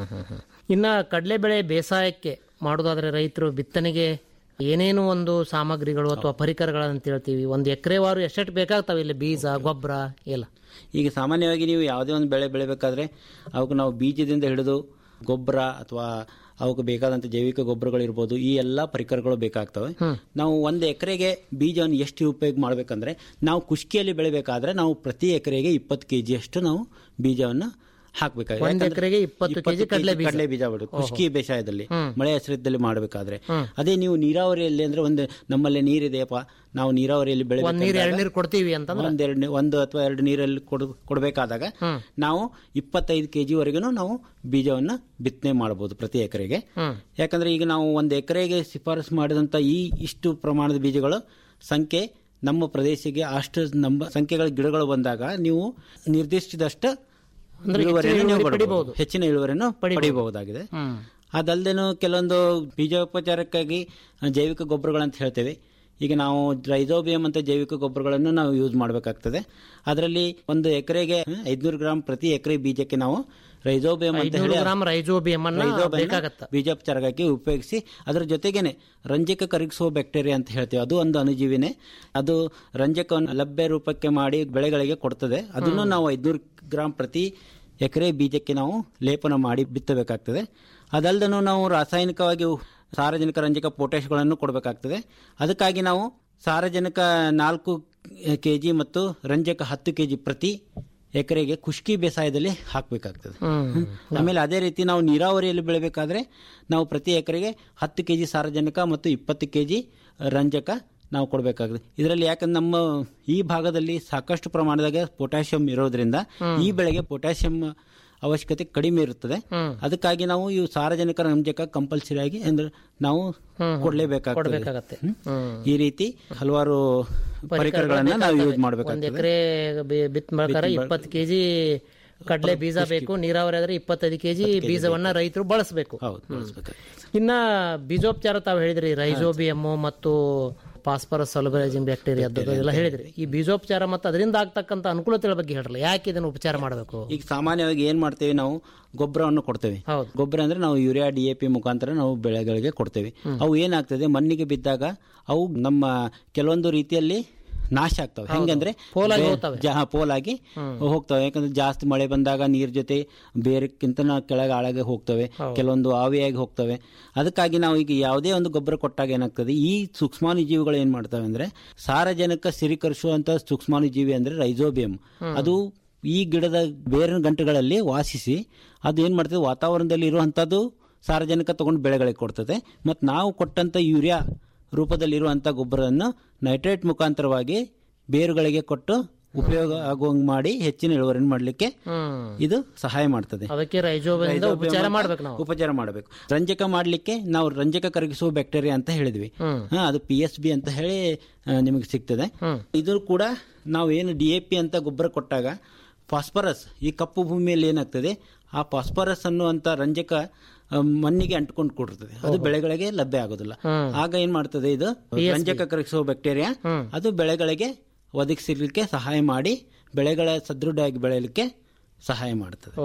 ಇನ್ನ ಕಡಲೆ ಬೆಳೆ ಬೇಸಾಯಕ್ಕೆ ಮಾಡೋದಾದ್ರೆ ರೈತರು ಬಿತ್ತನೆಗೆ ಏನೇನು ಒಂದು ಸಾಮಗ್ರಿಗಳು ಅಥವಾ ಪರಿಕರಗಳಂತ ಹೇಳ್ತೀವಿ ಒಂದು ಎಕರೆವಾರು ಎಷ್ಟೆಷ್ಟು ಬೇಕಾಗ್ತಾವೆ ಇಲ್ಲಿ ಬೀಜ ಗೊಬ್ಬರ ಎಲ್ಲ ಈಗ ಸಾಮಾನ್ಯವಾಗಿ ನೀವು ಯಾವುದೇ ಒಂದು ಬೆಳೆ ಬೆಳಿಬೇಕಾದ್ರೆ ಅವಕ್ಕೆ ನಾವು ಬೀಜದಿಂದ ಹಿಡಿದು ಗೊಬ್ಬರ ಅಥವಾ ಅವಕ್ಕೆ ಬೇಕಾದಂಥ ಜೈವಿಕ ಗೊಬ್ಬರಗಳು ಇರ್ಬೋದು ಈ ಎಲ್ಲ ಪರಿಕರಗಳು ಬೇಕಾಗ್ತವೆ ನಾವು ಒಂದು ಎಕರೆಗೆ ಬೀಜವನ್ನು ಎಷ್ಟು ಉಪಯೋಗ ಮಾಡಬೇಕಂದ್ರೆ ನಾವು ಕುಷ್ಕಿಯಲ್ಲಿ ಬೆಳಿಬೇಕಾದ್ರೆ ನಾವು ಪ್ರತಿ ಎಕರೆಗೆ ಇಪ್ಪತ್ತು ಕೆ ಅಷ್ಟು ನಾವು ಬೀಜವನ್ನು ಹಾಕ್ಬೇಕಾಗುತ್ತೆ ಒಂದ್ ಯಾಕಂದ್ರೆ ಎಕರೆಗೆ ಇಪ್ಪತ್ತು ಇಪ್ಪತ್ತು ಕೆಜಿ ಕಡಲೆ ಬೀಜ. ಕಡಲೆ ಬೀಜ ಬಿಡು ಕುಷ್ಕಿ ಬೇಸಾಯದಲ್ಲಿ ಮಳೆ ಹೆಸರಿದ್ದಲ್ಲಿ ಮಾಡಬೇಕಾದ್ರೆ ಅದೇ ನೀವು ನೀರಾವರಿಯಲ್ಲಿ ಅಂದ್ರೆ ಒಂದು ನಮ್ಮಲ್ಲಿ ನೀರಿದೆಯಪ್ಪ ನಾವು ನೀರಾವರಿಯಲ್ಲಿ ಬೆಳೆ ಒಂದ್ ನೀರು ಎರಡು ನೀರು ಕೊಡ್ತೀವಿ ಅಂತಂದ್ರೆ ಒಂದೆರಡು ಒಂದು ಅಥವಾ ಎರಡು ನೀರಲ್ಲಿ ಕೊಡ್ ಕೊಡಬೇಕಾದಾಗ ನಾವು ಇಪ್ಪತ್ತೈದು ಕೆ ಜಿವರೆಗೂ ನಾವು ಬೀಜವನ್ನ ಬಿತ್ತನೆ ಮಾಡಬಹುದು ಪ್ರತಿ ಎಕರೆಗೆ ಯಾಕಂದ್ರೆ ಈಗ ನಾವು ಒಂದು ಎಕರೆಗೆ ಶಿಫಾರಸು ಮಾಡಿದಂತ ಈ ಇಷ್ಟು ಪ್ರಮಾಣದ ಬೀಜಗಳು ಸಂಖ್ಯೆ ನಮ್ಮ ಪ್ರದೇಶಕ್ಕೆ ಅಷ್ಟು ನಮ್ಮ ಸಂಖ್ಯೆಗಳ ಗಿಡಗಳು ಬಂದಾಗ ನೀವು ನಿರ್ದಿಷ್ಟದಷ್ಟು ಇಳುವರಿಯನ್ನು ನೀವು ಪಡಿಬಹುದು. ಹೆಚ್ಚಿನ ಇಳುವರಿಯನ್ನು ಪಡೆಯಬಹುದಾಗಿದೆ ಅದಲ್ಲದೇನು ಕೆಲವೊಂದು ಬೀಜೋಪಚಾರಕ್ಕಾಗಿ ಜೈವಿಕ ಗೊಬ್ಬರಗಳಂತ ಹೇಳ್ತೇವೆ ಈಗ ನಾವು ರೈಸೋಬಿಯಂ ಅಂತ ಜೈವಿಕ ಗೊಬ್ಬರಗಳನ್ನು ನಾವು ಯೂಸ್ ಮಾಡಬೇಕಾಗ್ತದೆ ಅದರಲ್ಲಿ ಒಂದು ಎಕರೆಗೆ ಐದ್ನೂರು ಗ್ರಾಂ ಪ್ರತಿ ಎಕರೆ ಬೀಜಕ್ಕೆ ನಾವು ರೈಸೋಬಿಯಂ ಅಂತ ಹೇಳಿ ಗ್ರಾಮ್ ರೈಜೋಬಿಯಂ ಅನ್ನ ರೈಸೋಬಿಯಂನ ಬೇಕಾಗತ್ತ ಬೀಜೋಪಚಾರಕ್ಕಾಗಿ ಉಪಯೋಗಿಸಿ ಅದರ ಜೊತೆಗೇನೆ ರಂಜಕ ಕರಗಿಸುವ ಬ್ಯಾಕ್ಟೀರಿಯಾ ಅಂತ ಹೇಳ್ತೀವಿ ಅದು ಒಂದು ಅಣುಜೀವಿನೇ ಅದು ರಂಜಕವನ್ನು ಲಭ್ಯ ರೂಪಕ್ಕೆ ಮಾಡಿ ಬೆಳೆಗಳಿಗೆ ಕೊಡ್ತದೆ ಅದನ್ನು ನಾವು ಐದ್ನೂರು ಗ್ರಾಂ ಪ್ರತಿ ಎಕರೆ ಬೀಜಕ್ಕೆ ನಾವು ಲೇಪನ ಮಾಡಿ ಬಿತ್ತಬೇಕಾಗ್ತದೆ ಅದಲ್ಲದೆ ನಾವು ರಾಸಾಯನಿಕವಾಗಿ ಸಾರಜನಕ ರಂಜಕ ಪೊಟ್ಯಾಶ್ಗಳನ್ನು ಕೊಡಬೇಕಾಗ್ತದೆ ಅದಕ್ಕಾಗಿ ನಾವು ಸಾರಜನಕ ನಾಲ್ಕು ಕೆ ಜಿ ಮತ್ತು ರಂಜಕ ಹತ್ತು ಕೆ ಜಿ ಪ್ರತಿ ಎಕರೆಗೆ ಖುಷ್ಕಿ ಬೇಸಾಯದಲ್ಲಿ ಹಾಕಬೇಕಾಗ್ತದೆ ಆಮೇಲೆ ಅದೇ ರೀತಿ ನಾವು ನೀರಾವರಿಯಲ್ಲಿ ಬೆಳಿಬೇಕಾದ್ರೆ ನಾವು ಪ್ರತಿ ಎಕರೆಗೆ ಹತ್ತು ಕೆ ಜಿ ಸಾರಜನಕ ಮತ್ತು ಇಪ್ಪತ್ತು ಕೆ ಜಿ ರಂಜಕ ನಾವು ಕೊಡಬೇಕಾಗುತ್ತೆ ಇದರಲ್ಲಿ ಯಾಕಂದ್ರೆ ನಮ್ಮ ಈ ಭಾಗದಲ್ಲಿ ಸಾಕಷ್ಟು ಪ್ರಮಾಣದಾಗ ಪೊಟ್ಯಾಷಿಯಂ ಇರೋದ್ರಿಂದ ಈ ಬೆಳೆಗೆ ಪೊಟ್ಯಾಷಿಯಂ ಅವಶ್ಯಕತೆ ಕಡಿಮೆ ಇರುತ್ತದೆ ಅದಕ್ಕಾಗಿ ನಾವು ಈ ಸಾರಜನಕ ರಂಜಕ ಕಂಪಲ್ಸರಿ ಆಗಿ ಅಂದ್ರೆ ನಾವು ಕೊಡಲೇಬೇಕಾಗ್ತದೆ ಕೊಡ್ಬೇಕಾಗತ್ತೆ ಈ ರೀತಿ ಹಲವಾರು ಪರಿಕರಗಳನ್ನ ನಾವು ಯೂಸ್ ಒಂದ್ ಮಾಡಬೇಕಾಗ್ತದೆ ಎಕರೆ ಬಿತ್ ಮಾಡ್ತಾರೆ ಇಪ್ಪತ್ತು ಕೆಜಿ ಕಡಲೆ ಬೀಜ ಬೇಕು ನೀರಾವರಿ ಆದ್ರೆ ಇಪ್ಪತ್ತೈದು ಕೆಜಿ ಬೀಜವನ್ನ ರೈತರು ಬಳಸಬೇಕು ಹೌದು ಬಳಸ್ಬೇಕಾಗ್ತದೆ ಇನ್ನ ಬೀಜೋಪಚಾರ ತಾವು ಹೇಳಿದ್ರಿ ರೈಜೋಬಿಯಮ್ ಮತ್ತು ಫಾಸ್ಫರಸ್ ಸೊಲಬಲೈಸಿಂಗ್ ಬ್ಯಾಕ್ಟೀರಿಯಾ ಎಲ್ಲ ಹೇಳಿದ್ರಿ ಈ ಬೀಜೋಪಚಾರ ಮತ್ತು ಅದರಿಂದ ಆಗ್ತಕ್ಕಂಥ ಅನುಕೂಲತೆಗಳ ಬಗ್ಗೆ ಹೇಳ್ರಲ್ಲ ಯಾಕೆ ಇದನ್ನು ಉಪಚಾರ ಮಾಡಬೇಕು ಈಗ ಸಾಮಾನ್ಯವಾಗಿ ಏನ್ ಮಾಡ್ತೇವೆ ನಾವು ಗೊಬ್ಬರವನ್ನು ಕೊಡ್ತೇವೆ ಗೊಬ್ಬರ ಅಂದ್ರೆ ನಾವು ಯೂರಿಯಾ ಡಿ ಎ ಪಿ ಮುಖಾಂತರ ನಾವು ಬೆಳೆಗಳಿಗೆ ಕೊಡ್ತೇವೆ ಅವು ಏನಾಗ್ತದೆ ಮಣ್ಣಿಗೆ ಬಿದ್ದಾಗ ಅವು ನಮ್ಮ ಕೆಲವೊಂದು ರೀತಿಯಲ್ಲಿ ನಾಶ ಆಗ್ತವೆ ಹೆಂಗಂದ್ರೆ ಪೋಲಾಗಿ ಬೇ- ಹೋಗ್ತವೆ. ಜಾ- ಪೋಲಾಗಿ ಹೋಗ್ತವೆ ಯಾಕಂದ್ರೆ ಜಾಸ್ತಿ ಮಳೆ ಬಂದಾಗ ನೀರ್ ಜೊತೆ ಬೇರೆಕ್ಕಿಂತ ಕೆಳಗೆ ಆಳಗೆ ಹೋಗ್ತವೆ ಕೆಲವೊಂದು ಆವಿಯಾಗಿ ಹೋಗ್ತವೆ ಅದಕ್ಕಾಗಿ ನಾವು ಈಗ ಯಾವುದೇ ಒಂದು ಗೊಬ್ಬರ ಕೊಟ್ಟಾಗ ಏನಾಗ್ತದೆ ಈ ಸೂಕ್ಷ್ಮಾಣುಜೀವಿಗಳು ಏನ್ ಮಾಡ್ತವೆ ಅಂದ್ರೆ ಸಾರಜನಕ ಸ್ಥಿರೀಕರಿಸುವಂತ ಸೂಕ್ಷ್ಮಾಣುಜೀವಿ ಅಂದ್ರೆ ರೈಸೋಬಿಯಂ ಅದು ಈ ಗಿಡದ ಬೇರಿನ ಗಂಟುಗಳಲ್ಲಿ ವಾಸಿಸಿ ಅದು ಏನ್ ಮಾಡ್ತದೆ ವಾತಾವರಣದಲ್ಲಿ ಇರುವಂತದ್ದು ಸಾರಜನಕ ತಗೊಂಡು ಬೆಳೆಗಳಿಗೆ ಕೊಡ್ತದೆ ಮತ್ತು ನಾವು ಕೊಟ್ಟಂತ ಯೂರಿಯಾ ರೂಪದಲ್ಲಿರುವಂಥ ಗೊಬ್ಬರವನ್ನು ನೈಟ್ರೇಟ್ ಮುಖಾಂತರವಾಗಿ ಬೇರುಗಳಿಗೆ ಕೊಟ್ಟು ಉಪಯೋಗ ಆಗುವಂಗ್ ಮಾಡಿ ಹೆಚ್ಚಿನ ಇಳುವರಿಯನ್ನು ಮಾಡಲಿಕ್ಕೆ ಇದು ಸಹಾಯ ಮಾಡ್ತದೆ ಅದಕ್ಕೆ ರೈಜೋಬಿಯಿಂದ ಉಪಚಾರ ಮಾಡ್ಬೇಕು ನಾವು ಉಪಚಾರ ಮಾಡಬೇಕು ರಂಜಕ ಮಾಡಲಿಕ್ಕೆ ನಾವು ರಂಜಕ ಕರಗಿಸುವ ಬ್ಯಾಕ್ಟೀರಿಯಾ ಅಂತ ಹೇಳಿದ್ವಿ ಹಾ, ಅದು ಪಿ ಎಸ್ ಬಿ ಅಂತ ಹೇಳಿ ಆ, ನಿಮಗೆ ಸಿಗ್ತದೆ ಇದು ಕೂಡ ನಾವು ಏನು ಡಿ ಎ ಪಿ ಅಂತ ಗೊಬ್ಬರ ಕೊಟ್ಟಾಗ ಫಾಸ್ಫರಸ್ ಈ ಕಪ್ಪು ಭೂಮಿಯಲ್ಲಿ ಏನಾಗ್ತದೆ ಆ ಫಾಸ್ಫರಸ್ ಅನ್ನುವಂತ ರಂಜಕ ಆ, ಮಣ್ಣಿಗೆ ಅಂಟ್ಕೊಂಡು ಕೊಡ್ತದೆ ಅದು ಬೆಳೆಗಳಿಗೆ ಲಭ್ಯ ಆಗೋದಿಲ್ಲ ಆಗ ಏನ್ ಮಾಡ್ತದೆ ಇದು ರಂಜಕ ಕರಗಿಸುವ ಬ್ಯಾಕ್ಟೀರಿಯಾ ಅದು ಬೆಳೆಗಳಿಗೆ ಒದಗಿಸಲಿಕ್ಕೆ ಸಹಾಯ ಮಾಡಿ ಬೆಳೆಗಳ ಸದೃಢವಾಗಿ ಬೆಳೆಯಲಿಕ್ಕೆ ಸಹಾಯ ಮಾಡ್ತದೆ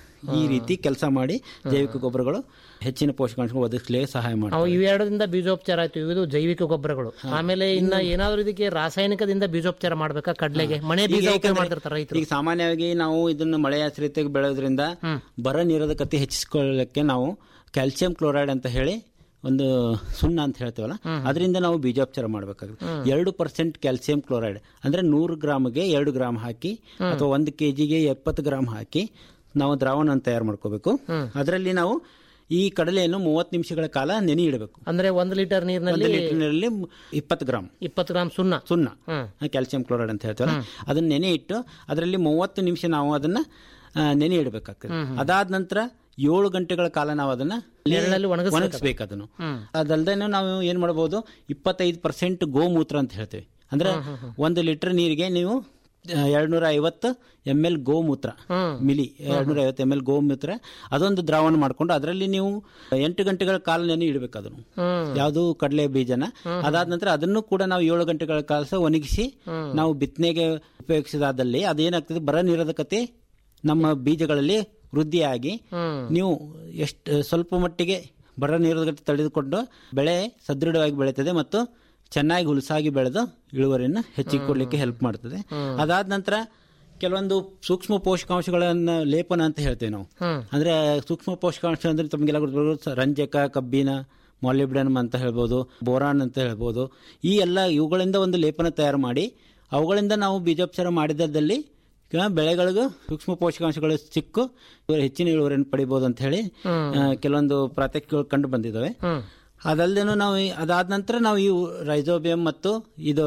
ಈ ರೀತಿ ಕೆಲಸ ಮಾಡಿ ಜೈವಿಕ ಗೊಬ್ಬರಗಳು ಹೆಚ್ಚಿನ ಪೋಷಕಾಂಶಗಳು ಒದಗಿಸಲಿಕ್ಕೆ ಸಹಾಯ ಅವು ಮಾಡ್ತವೆ ಇವೆರಡರಿಂದ ಬೀಜೋಪಚಾರ ಆಯ್ತು ಇದು ಜೈವಿಕ ಗೊಬ್ಬರಗಳು ಆಮೇಲೆ ಇನ್ನ ಏನಾದ್ರೂ ಇದಕ್ಕೆ ರಾಸಾಯನಿಕದಿಂದ ಬೀಜೋಪಚಾರ ಮಾಡ್ಬೇಕಾ ಕಡ್ಲೆಗೆ ಮನೆ ಬೀಜ ಈಗ ಉಪಯೋಗ ಯಾಕಂದ್ರೆ ಮಾಡ್ತಿರ್ತಾರೆ ರೈತರು ಈಗ ಸಾಮಾನ್ಯವಾಗಿ ನಾವು ಇದನ್ನು ಮಳೆ ಆಶ್ರಿತಕ್ಕೆ ಬೆಳೆಯೋದ್ರಿಂದ ಬರ ನಿರೋಧಕತೆ ಹೆಚ್ಚಿಸಿಕೊಳ್ಳಕ್ಕೆ ನಾವು ಕ್ಯಾಲ್ಸಿಯಂ ಕ್ಲೋರೈಡ್ ಅಂತ ಹೇಳಿ ಒಂದು ಸುಣ್ಣ ಅಂತ ಹೇಳ್ತೇವಲ್ಲ ಅದರಿಂದ ನಾವು ಬೀಜೋಪಚಾರ ಮಾಡಬೇಕಾಗುತ್ತೆ ಎರಡು ಪರ್ಸೆಂಟ್ ಕ್ಯಾಲ್ಸಿಯಂ ಕ್ಲೋರೈಡ್ ಅಂದ್ರೆ ನೂರು ಗ್ರಾಮ್ಗೆ ಎರಡು ಗ್ರಾಮ್ ಹಾಕಿ ಅಥವಾ ಒಂದು ಕೆಜಿಗೆ ಎಪ್ಪತ್ತು ಗ್ರಾಮ್ ಹಾಕಿ ನಾವು ದ್ರಾವಣ ತಯಾರು ಮಾಡ್ಕೋಬೇಕು ಅದರಲ್ಲಿ ನಾವು ಈ ಕಡಲೆಯನ್ನು ಮೂವತ್ತು ನಿಮಿಷಗಳ ಕಾಲ ನೆನೆ ಇಡಬೇಕು ಅಂದ್ರೆ ಒಂದು ಲೀಟರ್ ಒಂದು ನೀರಿನಲ್ಲಿ ಲೀಟರ್ನಲ್ಲಿ ಇಪ್ಪತ್ತು ಗ್ರಾಮ್ ಇಪ್ಪತ್ತು ಗ್ರಾಮ್ ಸುಣ್ಣ ಸುಣ್ಣ ಕ್ಯಾಲ್ಸಿಯಂ ಕ್ಲೋರೈಡ್ ಅಂತ ಹೇಳ್ತೀವಲ್ಲ ಅದನ್ನ ನೆನೆ ಇಟ್ಟು ಅದರಲ್ಲಿ ಮೂವತ್ತು ನಿಮಿಷ ನಾವು ಅದನ್ನ ಆ, ನೆನೆ ಇಡಬೇಕಾಗ್ತದೆ ಅದಾದ ನಂತರ ಏಳು ಗಂಟೆಗಳ ಕಾಲ ನಾವು ಅದನ್ನ ನೆರಳಲ್ಲಿ ಒಣಗಿಸ್ಬೇಕು ಒಣಗಿಸ್ಬೇಕು ಅದನ್ನು ಅದಲ್ದೇ ನಾವು ಏನ್ ಮಾಡಬಹುದು ಇಪ್ಪತ್ತೈದು ಪರ್ಸೆಂಟ್ ಗೋಮೂತ್ರ ಅಂತ ಹೇಳ್ತೇವೆ ಅಂದ್ರೆ ಒಂದು ಲೀಟರ್ ನೀರಿಗೆ ನೀವು ಎರಡ್ನೂರ ಐವತ್ತು ಎಮ್ ಎಲ್ ಗೋಮೂತ್ರ ಮಿಲಿ ಎರಡ್ನೂರ ಐವತ್ತು ಎಮ್ ಎಲ್ ಗೋಮೂತ್ರ ಅದೊಂದು ದ್ರಾವಣ ಮಾಡ್ಕೊಂಡು ಅದರಲ್ಲಿ ನೀವು ಎಂಟು ಗಂಟೆಗಳ ಕಾಲ ನೆನೆ ಇಡಬೇಕು ಅದನ್ನು ಯಾವುದು ಕಡಲೆ ಬೀಜನ ಅದಾದ ನಂತರ ಅದನ್ನು ಕೂಡ ನಾವು ಏಳು ಗಂಟೆಗಳ ಕಾಲ ಒಣಗಿಸಿ ನಾವು ಬಿತ್ತನೆಗೆ ಉಪಯೋಗಿಸಿದಾದಲ್ಲಿ ಅದೇನಾಗ್ತದೆ ಬರ ನಿರೋಧಕತೆ ನಮ್ಮ ಬೀಜಗಳಲ್ಲಿ ವೃದ್ಧಿಯಾಗಿ ನೀವು ಎಷ್ಟು ಸ್ವಲ್ಪ ಮಟ್ಟಿಗೆ ಬರ ನಿರೋಧಕತೆ ತಡೆದುಕೊಂಡು ಬೆಳೆ ಸದೃಢವಾಗಿ ಬೆಳೀತದೆ ಮತ್ತು ಚೆನ್ನಾಗಿ ಹುಲಸಾಗಿ ಬೆಳೆದು ಇಳುವರಿಯನ್ನು ಹೆಚ್ಚಿಗೆ ಕೊಡ್ಲಿಕ್ಕೆ ಹೆಲ್ಪ್ ಮಾಡ್ತದೆ ಅದಾದ ನಂತರ ಕೆಲವೊಂದು ಸೂಕ್ಷ್ಮ ಪೋಷಕಾಂಶಗಳನ್ನ ಲೇಪನ ಅಂತ ಹೇಳ್ತೇವೆ ನಾವು ಅಂದ್ರೆ ಸೂಕ್ಷ್ಮ ಪೋಷಕಾಂಶ ಅಂದ್ರೆ ತಮಗೆಲ್ಲ ಗೊತ್ತಿರ್ಬೋದು ಸ- ರಂಜಕ ಕಬ್ಬಿನ ಮಾಲಿಬ್ಡನಮ್ ಅಂತ ಹೇಳ್ಬೋದು ಬೋರಾನ್ ಅಂತ ಹೇಳ್ಬೋದು ಈ ಎಲ್ಲ ಇವುಗಳಿಂದ ಒಂದು ಲೇಪನ ತಯಾರು ಮಾಡಿ ಅವುಗಳಿಂದ ನಾವು ಬೀಜೋಪಚಾರ ಮಾಡಿದಲ್ಲಿ ಆ, ಬೆಳೆಗಳಿಗೂ ಸೂಕ್ಷ್ಮ ಪೋಷಕಾಂಶಗಳು ಸಿಕ್ಕು ಇವರು ಹೆಚ್ಚಿನ ಇಳುವರಿಯನ್ನು ಪಡಿಬಹುದು ಅಂತ ಹೇಳಿ ಆ, ಕೆಲವೊಂದು ಪ್ರಾತ್ಯಕ್ಷಿಕಗಳು ಕಂಡು ಬಂದಿದ್ದಾವೆ ಅದಲ್ಲದೇನು ನಾವು ಈ- ಅದಾದ ನಂತರ ನಾವು ಈ ರೈಸೋಬಿಯಂ ಮತ್ತು ಇದು